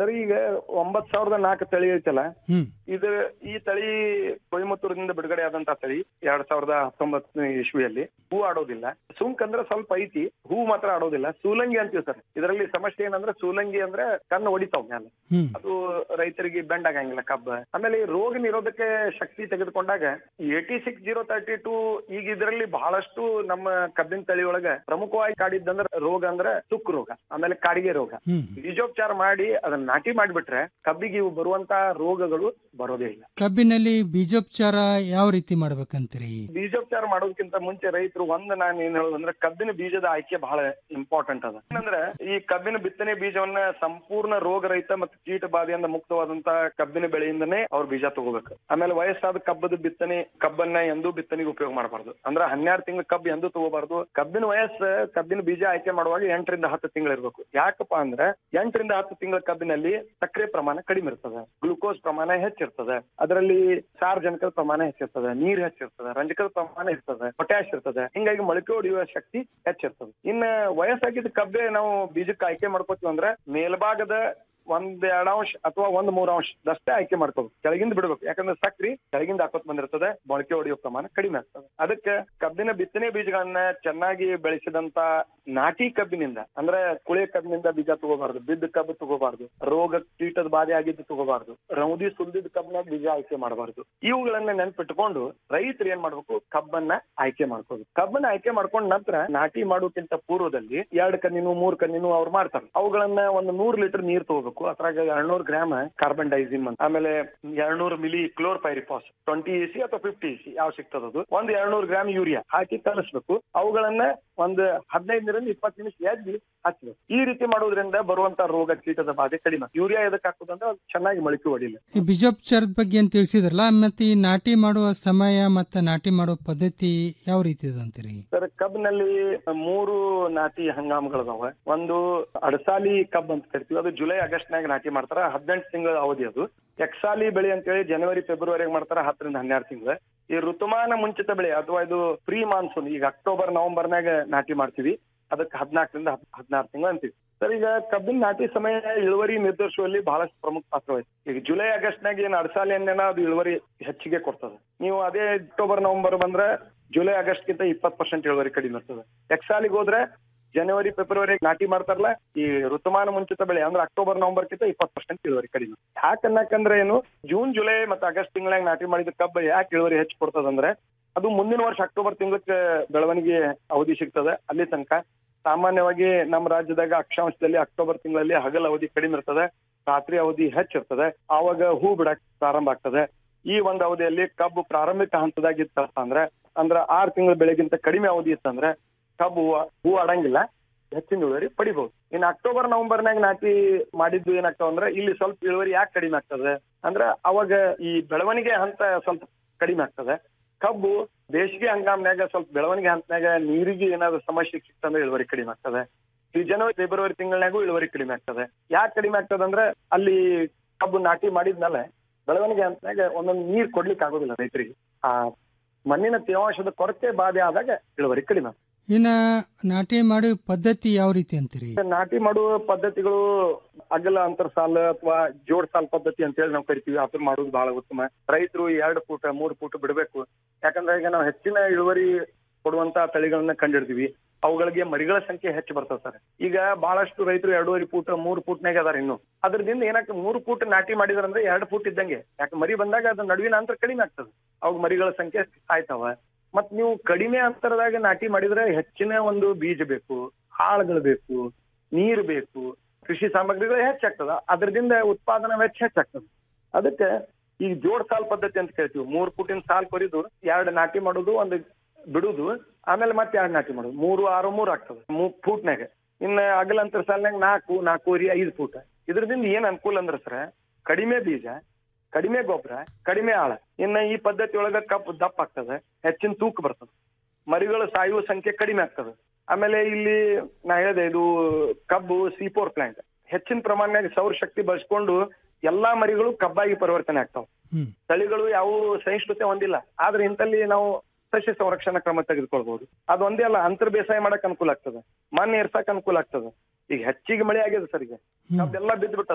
ಸರ್ ಈಗ ಒಂಬತ್ ಸಾವಿರದ ನಾಲ್ಕು ತಳಿ ಐತಲ್ಲ ಹ್ಮ್ ಇದು ಈ ತಳಿ ಕೊಯಮತ್ತೂರಿನಿಂದ ಬಿಡುಗಡೆ ಆದಂತ ತಳಿ ಎರಡ್ ಸಾವಿರದ ಹತ್ತೊಂಬತ್ತನೇ ಇಸ್ವಿಯಲ್ಲಿ ಹೂ ಆಡೋದಿಲ್ಲ ಸುಂಕ್ ಅಂದ್ರೆ ಸ್ವಲ್ಪ ಐತಿ ಹೂ ಮಾತ್ರ ಆಡೋದಿಲ್ಲ ಸೂಲಂಗಿ ಅಂತೀವಿ ಸರ್ ಇದರಲ್ಲಿ ಸಮಸ್ಯೆ ಏನಂದ್ರೆ ಸೂಲಂಗಿ ಅಂದ್ರೆ ಕಣ್ಣು ಹೊಡಿತಾವ್ ಮ್ಯಾಲ ಹ್ಮ್ ಅದು ರೈತರಿಗೆ ಬೆಂಡ್ ಆಗಂಗಿಲ್ಲ ಕಬ್ಬ ಆಮೇಲೆ ಈ ರೋಗ ನಿರೋಧಕ ಶಕ್ತಿ ತೆಗೆದುಕೊಂಡಾಗ eighty six zero thirty two ಈಗ ಇದರಲ್ಲಿ ಬಹಳಷ್ಟು ನಮ್ಮ ಕಬ್ಬಿನ ತಳಿ ಒಳಗ ಪ್ರಮುಖವಾಗಿ ಕಾಡಿದ್ದಂದ್ರ ರೋಗ ಅಂದ್ರೆ ತುಕ್ಕು ರೋಗ ಆಮೇಲೆ ಕಾಡಿಗೆ ರೋಗ ಹ್ಮ್ ಬೀಜೋಪಚಾರ ಮಾಡಿ ಅದನ್ನ ನಾಟಿ ಮಾಡಿಬಿಟ್ರೆ ಕಬ್ಬಿಗೆ ಇವು ಬರುವಂತ ರೋಗಗಳು ಬರೋದೇ ಇಲ್ಲ ಕಬ್ಬಿನಲ್ಲಿ ಬೀಜೋಪಚಾರ ಯಾವ ರೀತಿ ಮಾಡ್ಬೇಕಂತೀರಿ ಬೀಜೋಪಚಾರ ಮಾಡೋದಕ್ಕಿಂತ ಮುಂಚೆ ರೈತರು ಒಂದ್ ನಾನು ಏನ್ ಹೇಳೋದು ಅಂದ್ರೆ ಕಬ್ಬಿನ ಬೀಜದ ಆಯ್ಕೆ ಬಹಳ ಇಂಪಾರ್ಟೆಂಟ್ ಅದ ಏನಂದ್ರೆ ಈ ಕಬ್ಬಿನ ಬಿತ್ತನೆ ಬೀಜವನ್ನ ಸಂಪೂರ್ಣ ರೋಗ ರಹಿತ ಮತ್ತು ಕೀಟ ಬಾಧೆಯಿಂದ ಮುಕ್ತವಾದಂತ ಕಬ್ಬಿನ ಬೆಳೆಯಿಂದನೇ ಅವ್ರ ಬೀಜ ತಗೋಬೇಕು ಆಮೇಲೆ ವಯಸ್ಸಾದ ಕಬ್ಬದ ಬಿತ್ತನೆ ಕಬ್ಬನ್ನ ಎಂದೂ ಬಿತ್ತನೆಗೆ ಉಪಯೋಗ ಮಾಡಬಾರ್ದು ಅಂದ್ರೆ ಹನ್ನೆರಡು ತಿಂಗಳ ಕಬ್ಬು ಎಂದೂ ತಗೋಬಾರ್ದು ಕಬ್ಬಿನ ವಯಸ್ಸು ಕಬ್ಬಿನ ಬೀಜ ಆಯ್ಕೆ ಮಾಡುವಾಗ ಎಂಟರಿಂದ ಹತ್ತು ತಿಂಗಳು ಇರಬೇಕು ಯಾಕಪ್ಪ ಅಂದ್ರೆ ಎಂಟರಿಂದ ಹತ್ತು ತಿಂಗಳ ಕಬ್ಬಿನಲ್ಲಿ ಸಕ್ಕರೆ ಪ್ರಮಾಣ ಕಡಿಮೆ ಇರ್ತದೆ ಗ್ಲುಕೋಸ್ ಪ್ರಮಾಣ ಹೆಚ್ಚಿರ್ತದೆ ಅದರಲ್ಲಿ ಸಾರ್ವಜನಿಕದ ಪ್ರಮಾಣ ಹೆಚ್ಚಿರ್ತದೆ ನೀರ್ ಹೆಚ್ಚಿರ್ತದೆ ರಂಜಕದ ಪ್ರಮಾಣ ಇರ್ತದೆ ಪೊಟ್ಯಾಶ್ ಇರ್ತದೆ ಹಿಂಗಾಗಿ ಮೊಳಕೆ ಹೊಡೆಯುವ ಶಕ್ತಿ ಹೆಚ್ಚಿರ್ತದೆ ಇನ್ನ ವಯಸ್ಸಾಗಿದ್ದ ಕಬ್ಬೆ ನಾವು ಬೀಜಕ್ಕೆ ಆಯ್ಕೆ ಮಾಡ್ಕೋತೀವಿ ಅಂದ್ರೆ ಮೇಲ್ಭಾಗದ ಒಂದ್ ಎರಡ್ ಅಂಶ ಅಥವಾ ಒಂದ್ ಮೂರ್ ಅಂಶದಷ್ಟೇ ಆಯ್ಕೆ ಮಾಡ್ಕೋಬೇಕು ಕೆಳಗಿಂದ ಬಿಡ್ಬೇಕು ಯಾಕಂದ್ರೆ ಸಕ್ರಿ ಕೆಳಗಿಂದ ಹಾಕೋತ್ ಬಂದಿರ್ತದೆ ಮೊಳಕೆ ಹೊಡೆಯೋ ಪ್ರಮಾಣ ಕಡಿಮೆ ಆಗ್ತದೆ ಅದಕ್ಕೆ ಕಬ್ಬಿನ ಬಿತ್ತನೆ ಬೀಜಗಳನ್ನ ಚೆನ್ನಾಗಿ ಬೆಳೆಸಿದಂತ ನಾಟಿ ಕಬ್ಬಿನಿಂದ ಅಂದ್ರೆ ಕುಳೆ ಕಬ್ಬಿನಿಂದ ಬೀಜ ತಗೋಬಾರ್ದು ಬಿದ್ದ ಕಬ್ಬು ತಗೋಬಾರ್ದು ರೋಗ ಕೀಟದ ಬಾಧೆ ಆಗಿದ್ದು ತಗೋಬಾರ್ದು ರೌದಿ ಸುಲ್ದಿದ್ ಕಬ್ಬನ ಬೀಜ ಆಯ್ಕೆ ಮಾಡಬಾರ್ದು ಇವುಗಳನ್ನ ನೆನ್ಪಿಟ್ಕೊಂಡು ರೈತರು ಏನ್ ಮಾಡ್ಬೇಕು ಕಬ್ಬನ್ನ ಆಯ್ಕೆ ಮಾಡ್ಕೋಬೇಕು ಕಬ್ಬನ್ನ ಆಯ್ಕೆ ಮಾಡ್ಕೊಂಡ ನಂತರ ನಾಟಿ ಮಾಡೋಕ್ಕಿಂತ ಪೂರ್ವದಲ್ಲಿ ಎರಡ್ ಕಣ್ಣಿನು ಮೂರ್ ಕಣ್ಣಿನು ಅವ್ರು ಮಾಡ್ತಾರೆ ಅವುಗಳನ್ನ ಒಂದು ನೂರ್ ಲೀಟರ್ ನೀರ್ ತಗೋಬೇಕು ಅದ್ರಾಗ ಎರಡ್ನೂರ್ ಗ್ರಾಮ್ ಕಾರ್ಬನ್ ಡೈಸಿಮ್ ಅಂತ ಆಮೇಲೆ ಎರಡ್ನೂರ್ ಮಿಲಿ ಕ್ಲೋರ್ ಪೈರಿಪಾಸ್ ಟ್ವೆಂಟಿ ಇಸಿ ಅಥವಾ ಫಿಫ್ಟಿ ಇಸಿ ಯಾವ ಸಿಗ್ತದದು ಒಂದ್ ಎರಡ್ನೂರ್ ಗ್ರಾಮ್ ಯೂರಿಯಾ ಹಾಕಿ ಕಲಿಸ್ಬೇಕು ಅವುಗಳನ್ನ ಒಂದ್ ಹದಿನೈದರಿಂದ ಇಪ್ಪತ್ತು ನಿಮಿಷ ಎದ್ದಿ ಹಚ್ಬೇಕು ಈ ರೀತಿ ಮಾಡೋದ್ರಿಂದ ಬರುವಂತ ರೋಗ ಕೀಟದ ಬಾಧೆ ಕಡಿಮೆ ಯೂರಿಯಾ ಎದಕ್ ಹಾಕುದಂದ್ರೆ ಅದು ಚೆನ್ನಾಗಿ ಮೊಳಕೆ ಹೊಡಿಲ್ಲ ಈ ಬೀಜೋಪಚಾರದ ಬಗ್ಗೆ ಏನ್ ತಿಳಿಸಿದ್ರಲ್ಲ ಮತ್ತೆ ಈ ನಾಟಿ ಮಾಡುವ ಸಮಯ ಮತ್ತೆ ನಾಟಿ ಮಾಡುವ ಪದ್ಧತಿ ಯಾವ ರೀತಿ ಇದೆ ಅಂತೀರಿ ಸರ್ ಕಬ್ಬಿನಲ್ಲಿ ಮೂರು ನಾಟಿ ಹಂಗಾಮಗಳದಾವ ಒಂದು ಅಡಸಾಲಿ ಕಬ್ ಅಂತ ಕರಿತೀವಿ ಅದು ಜುಲೈ ಆಗಸ್ಟ್ ನಾಗ ನಾಟಿ ಮಾಡ್ತಾರ ಹದಿನೆಂಟು ತಿಂಗಳ ಅವಧಿ ಅದು ಎಕ್ಸಾಲಿ ಬೆಳೆ ಅಂತೇಳಿ ಜನವರಿ ಫೆಬ್ರವರಿ ಮಾಡ್ತಾರ ಹತ್ತರಿಂದ ಹನ್ನೆರಡು ತಿಂಗಳು ಈ ಋತುಮಾನ ಮುಂಚಿತ ಬೆಳೆ ಅಥವಾ ಇದು ಪ್ರೀ ಮಾನ್ಸೂನ್ ಈಗ ಅಕ್ಟೋಬರ್ ನವೆಂಬರ್ನಾಗ ನಾಟಿ ಮಾಡ್ತೀವಿ ಅದಕ್ಕೆ ಹದಿನಾಲ್ಕರಿಂದ ಹದಿನಾರು ತಿಂಗಳು ಅಂತೀವಿ ಸರ್ ಈಗ ಕಬ್ಬಿನ ನಾಟಿ ಸಮಯ ಇಳುವರಿ ನಿರ್ಧರಿಸುವಲ್ಲಿ ಬಹಳಷ್ಟು ಪ್ರಮುಖ ಪಾತ್ರ ವಹಿಸ್ತದೆ ಈಗ ಜುಲೈ ಆಗಸ್ಟ್ನಾಗ ಏನು ಅಡಸಾಲಿ ಎಣ್ಣೆನ ಅದು ಇಳುವರಿ ಹೆಚ್ಚಿಗೆ ಕೊಡ್ತದೆ ನೀವು ಅದೇ ಅಕ್ಟೋಬರ್ ನವೆಂಬರ್ ಬಂದ್ರೆ ಜುಲೈ ಆಗಸ್ಟ್ಗಿಂತ ಇಪ್ಪತ್ತು ಪರ್ಸೆಂಟ್ ಇಳುವರಿ ಕಡಿಮೆ ಇರ್ತದೆ ಎಕ್ಸಾಲಿಗೆ ಹೋದ್ರೆ ಜನವರಿ ಫೆಬ್ರವರಿ ನಾಟಿ ಮಾಡ್ತಾರಲ್ಲ ಈ ಋತುಮಾನ ಮುಂಚಿತ ಬೆಳೆ ಅಂದ್ರೆ ಅಕ್ಟೋಬರ್ ನವೆಂಬರ್ ಕಿಂತ ಇಪ್ಪತ್ತು ಪರ್ಸೆಂಟ್ ಇಳುವರಿ ಕಡಿಮೆ ಯಾಕನ್ನಕಂದ್ರೆ ಏನು ಜೂನ್ ಜುಲೈ ಮತ್ತೆ ಆಗಸ್ಟ್ ತಿಂಗಳಾಗ ನಾಟಿ ಮಾಡಿದ ಕಬ್ಬು ಯಾಕೆ ಇಳುವರಿ ಹೆಚ್ಚು ಕೊಡ್ತದಂದ್ರೆ ಅದು ಮುಂದಿನ ವರ್ಷ ಅಕ್ಟೋಬರ್ ತಿಂಗಳಕ್ಕೆ ಬೆಳವಣಿಗೆ ಅವಧಿ ಸಿಗ್ತದೆ ಅಲ್ಲಿ ತನಕ ಸಾಮಾನ್ಯವಾಗಿ ನಮ್ಮ ರಾಜ್ಯದಾಗ ಅಕ್ಷಾಂಶದಲ್ಲಿ ಅಕ್ಟೋಬರ್ ತಿಂಗಳಲ್ಲಿ ಹಗಲ ಅವಧಿ ಕಡಿಮೆ ಇರ್ತದೆ ರಾತ್ರಿ ಅವಧಿ ಹೆಚ್ಚಿರ್ತದೆ ಆವಾಗ ಹೂ ಬಿಡಕ್ ಪ್ರಾರಂಭ ಆಗ್ತದೆ ಈ ಒಂದು ಅವಧಿಯಲ್ಲಿ ಕಬ್ಬು ಪ್ರಾರಂಭಿಕ ಹಂತದಾಗಿತ್ತಪ್ಪ ಅಂದ್ರೆ ಅಂದ್ರ ಆರು ತಿಂಗಳ ಬೆಳೆಗಿಂತ ಕಡಿಮೆ ಅವಧಿ ಇತ್ತಂದ್ರೆ ಕಬ್ಬು ಹೂ ಆಡಂಗಿಲ್ಲ ಹೆಚ್ಚಿನ ಇಳುವರಿ ಪಡಿಬಹುದು ಇನ್ನು ಅಕ್ಟೋಬರ್ ನವೆಂಬರ್ನಾಗ ನಾಟಿ ಮಾಡಿದ್ದು ಏನಾಗ್ತಾವ ಅಂದ್ರೆ ಇಲ್ಲಿ ಸ್ವಲ್ಪ ಇಳುವರಿ ಯಾಕೆ ಕಡಿಮೆ ಆಗ್ತದೆ ಅಂದ್ರೆ ಅವಾಗ ಈ ಬೆಳವಣಿಗೆ ಹಂತ ಸ್ವಲ್ಪ ಕಡಿಮೆ ಆಗ್ತದೆ ಕಬ್ಬು ಬೇಸಿಗೆ ಹಂಗಾಮ್ನಾಗ ಸ್ವಲ್ಪ ಬೆಳವಣಿಗೆ ಹಂತನಾಗ ನೀರಿಗೆ ಏನಾದ್ರು ಸಮಸ್ಯೆ ಸಿಕ್ತಂದ್ರೆ ಇಳುವರಿ ಕಡಿಮೆ ಆಗ್ತದೆ ಈ ಜನವರಿ ಫೆಬ್ರವರಿ ತಿಂಗಳನಾಗೂ ಇಳುವರಿ ಕಡಿಮೆ ಆಗ್ತದೆ ಯಾಕೆ ಕಡಿಮೆ ಆಗ್ತದೆ ಅಂದ್ರೆ ಅಲ್ಲಿ ಕಬ್ಬು ನಾಟಿ ಮಾಡಿದ್ಮೇಲೆ ಬೆಳವಣಿಗೆ ಹಂತನಾಗ ಒಂದೊಂದು ನೀರ್ ಕೊಡ್ಲಿಕ್ಕೆ ಆಗೋದಿಲ್ಲ ರೈತರಿಗೆ ಆ ಮಣ್ಣಿನ ತೇವಾಂಶದ ಕೊರತೆ ಬಾಧೆ ಆದಾಗ ಇಳುವರಿ ಕಡಿಮೆ ಆಗ್ತದೆ. ಇನ್ನ ನಾಟಿ ಮಾಡೋ ಪದ್ಧತಿ ಯಾವ ರೀತಿ ಅಂತೀರಿ ನಾಟಿ ಮಾಡುವ ಪದ್ಧತಿಗಳು ಅಗಲ ಅಂತರ್ ಸಾಲ ಅಥವಾ ಜೋಡ್ ಸಾಲ್ ಪದ್ಧತಿ ಅಂತ ಹೇಳಿ ನಾವು ಕರಿತೀವಿ ಅದ್ರ ಮಾಡೋದು ಬಹಳ ಉತ್ತಮ ರೈತರು ಎರಡು ಫೂಟ ಮೂರು ಫೂಟ ಬಿಡಬೇಕು ಯಾಕಂದ್ರೆ ಈಗ ನಾವು ಹೆಚ್ಚಿನ ಇಳುವರಿ ಕೊಡುವಂತ ತಳಿಗಳನ್ನ ಕಂಡಿಡ್ತೀವಿ ಅವುಗಳಿಗೆ ಮರಿಗಳ ಸಂಖ್ಯೆ ಹೆಚ್ಚು ಬರ್ತದೆ ಸರ್ ಈಗ ಬಹಳಷ್ಟು ರೈತರು ಎರಡೂವರೆ ಫೂಟ್ ಮೂರು ಫೂಟ್ನಾಗ ಅದಾರ ಇನ್ನು ಅದ್ರದಿಂದ ಏನಾಗ್ತದೆ ಮೂರು ಫೂಟ್ ನಾಟಿ ಮಾಡಿದ್ರಂದ್ರೆ ಎರಡು ಫೂಟ್ ಇದ್ದಂಗೆ ಯಾಕೆ ಮರಿ ಬಂದಾಗ ಅದ್ರ ನಡುವಿನ ಅಂತರ ಕಡಿಮೆ ಆಗ್ತದೆ ಅವಾಗ ಮರಿಗಳ ಸಂಖ್ಯೆ ಆಯ್ತವ ಮತ್ ನೀವು ಕಡಿಮೆ ಅಂತರದಾಗ ನಾಟಿ ಮಾಡಿದ್ರೆ ಹೆಚ್ಚಿನ ಒಂದು ಬೀಜ ಬೇಕು ಆಳುಗಳು ಬೇಕು ನೀರು ಬೇಕು ಕೃಷಿ ಸಾಮಗ್ರಿಗಳು ಹೆಚ್ಚಾಗ್ತದ ಅದರದಿಂದ ಉತ್ಪಾದನಾ ವೆಚ್ಚ ಹೆಚ್ಚಾಗ್ತದೆ ಅದಕ್ಕೆ ಈಗ ಜೋಡ್ ಸಾಲ್ ಪದ್ಧತಿ ಅಂತ ಕೇಳ್ತೀವಿ ಮೂರ್ ಫುಟಿನ ಸಾಲ್ ಕೊರಿದು ಎರಡು ನಾಟಿ ಮಾಡೋದು ಒಂದು ಬಿಡುದು ಆಮೇಲೆ ಮತ್ತೆ ಎರಡು ನಾಟಿ ಮಾಡೋದು ಮೂರು ಆರು ಮೂರು ಆಗ್ತದೆ ಮೂರ್ ಫೂಟ್ನಾಗ ಇನ್ನ ಅಗಲ ಅಂತರ ಸಾಲಿನಾಗ ನಾಲ್ಕು ನಾಲ್ಕೂವರೆ ಐದು ಫೂಟ್ ಇದ್ರದಿಂದ ಏನ್ ಅನುಕೂಲ ಅಂದ್ರೆ ಸರ್ ಕಡಿಮೆ ಬೀಜ ಕಡಿಮೆ ಗೊಬ್ಬರ ಕಡಿಮೆ ಆಳ ಇನ್ನ ಈ ಪದ್ಧತಿ ಒಳಗ ಕಬ್ಬು ದಪ್ಪ ಆಗ್ತದೆ ಹೆಚ್ಚಿನ ತೂಕ ಬರ್ತದೆ ಮರಿಗಳು ಸಾಯುವ ಸಂಖ್ಯೆ ಕಡಿಮೆ ಆಗ್ತದೆ ಆಮೇಲೆ ಇಲ್ಲಿ ನಾ ಹೇಳಿದೆ ಇದು ಕಬ್ಬು ಸಿ ಫೋರ್ ಪ್ಲಾಂಟ್ ಹೆಚ್ಚಿನ ಪ್ರಮಾಣದಾಗ ಸೌರ ಶಕ್ತಿ ಬಳಸ್ಕೊಂಡು ಎಲ್ಲಾ ಮರಿಗಳು ಕಬ್ಬಾಗಿ ಪರಿವರ್ತನೆ ಆಗ್ತಾವ ಹ್ಮ್. ತಳಿಗಳು ಯಾವ ಸಹಿಷ್ಣುತೆ ಹೊಂದಿಲ್ಲ ಆದ್ರೆ ಇಂತಲ್ಲಿ ನಾವು ಸಸ್ಯ ಸಂರಕ್ಷಣಾ ಕ್ರಮ ತೆಗೆದುಕೊಳ್ಬಹುದು ಅದು ಒಂದೇ ಅಲ್ಲ ಅಂತರ್ ಬೇಸಾಯ ಮಾಡಕ್ ಅನುಕೂಲ ಆಗ್ತದೆ ಮಣ್ಣು ಏರ್ಸಕ್ ಅನುಕೂಲ ಆಗ್ತದೆ ಈಗ ಹೆಚ್ಚಿಗೆ ಮಳೆ ಆಗಿದೆ ಸರ್ ಈಗ ಕಬ್ಬೆಲ್ಲ ಬಿದ್ದು ಬಿಟ್ಟದ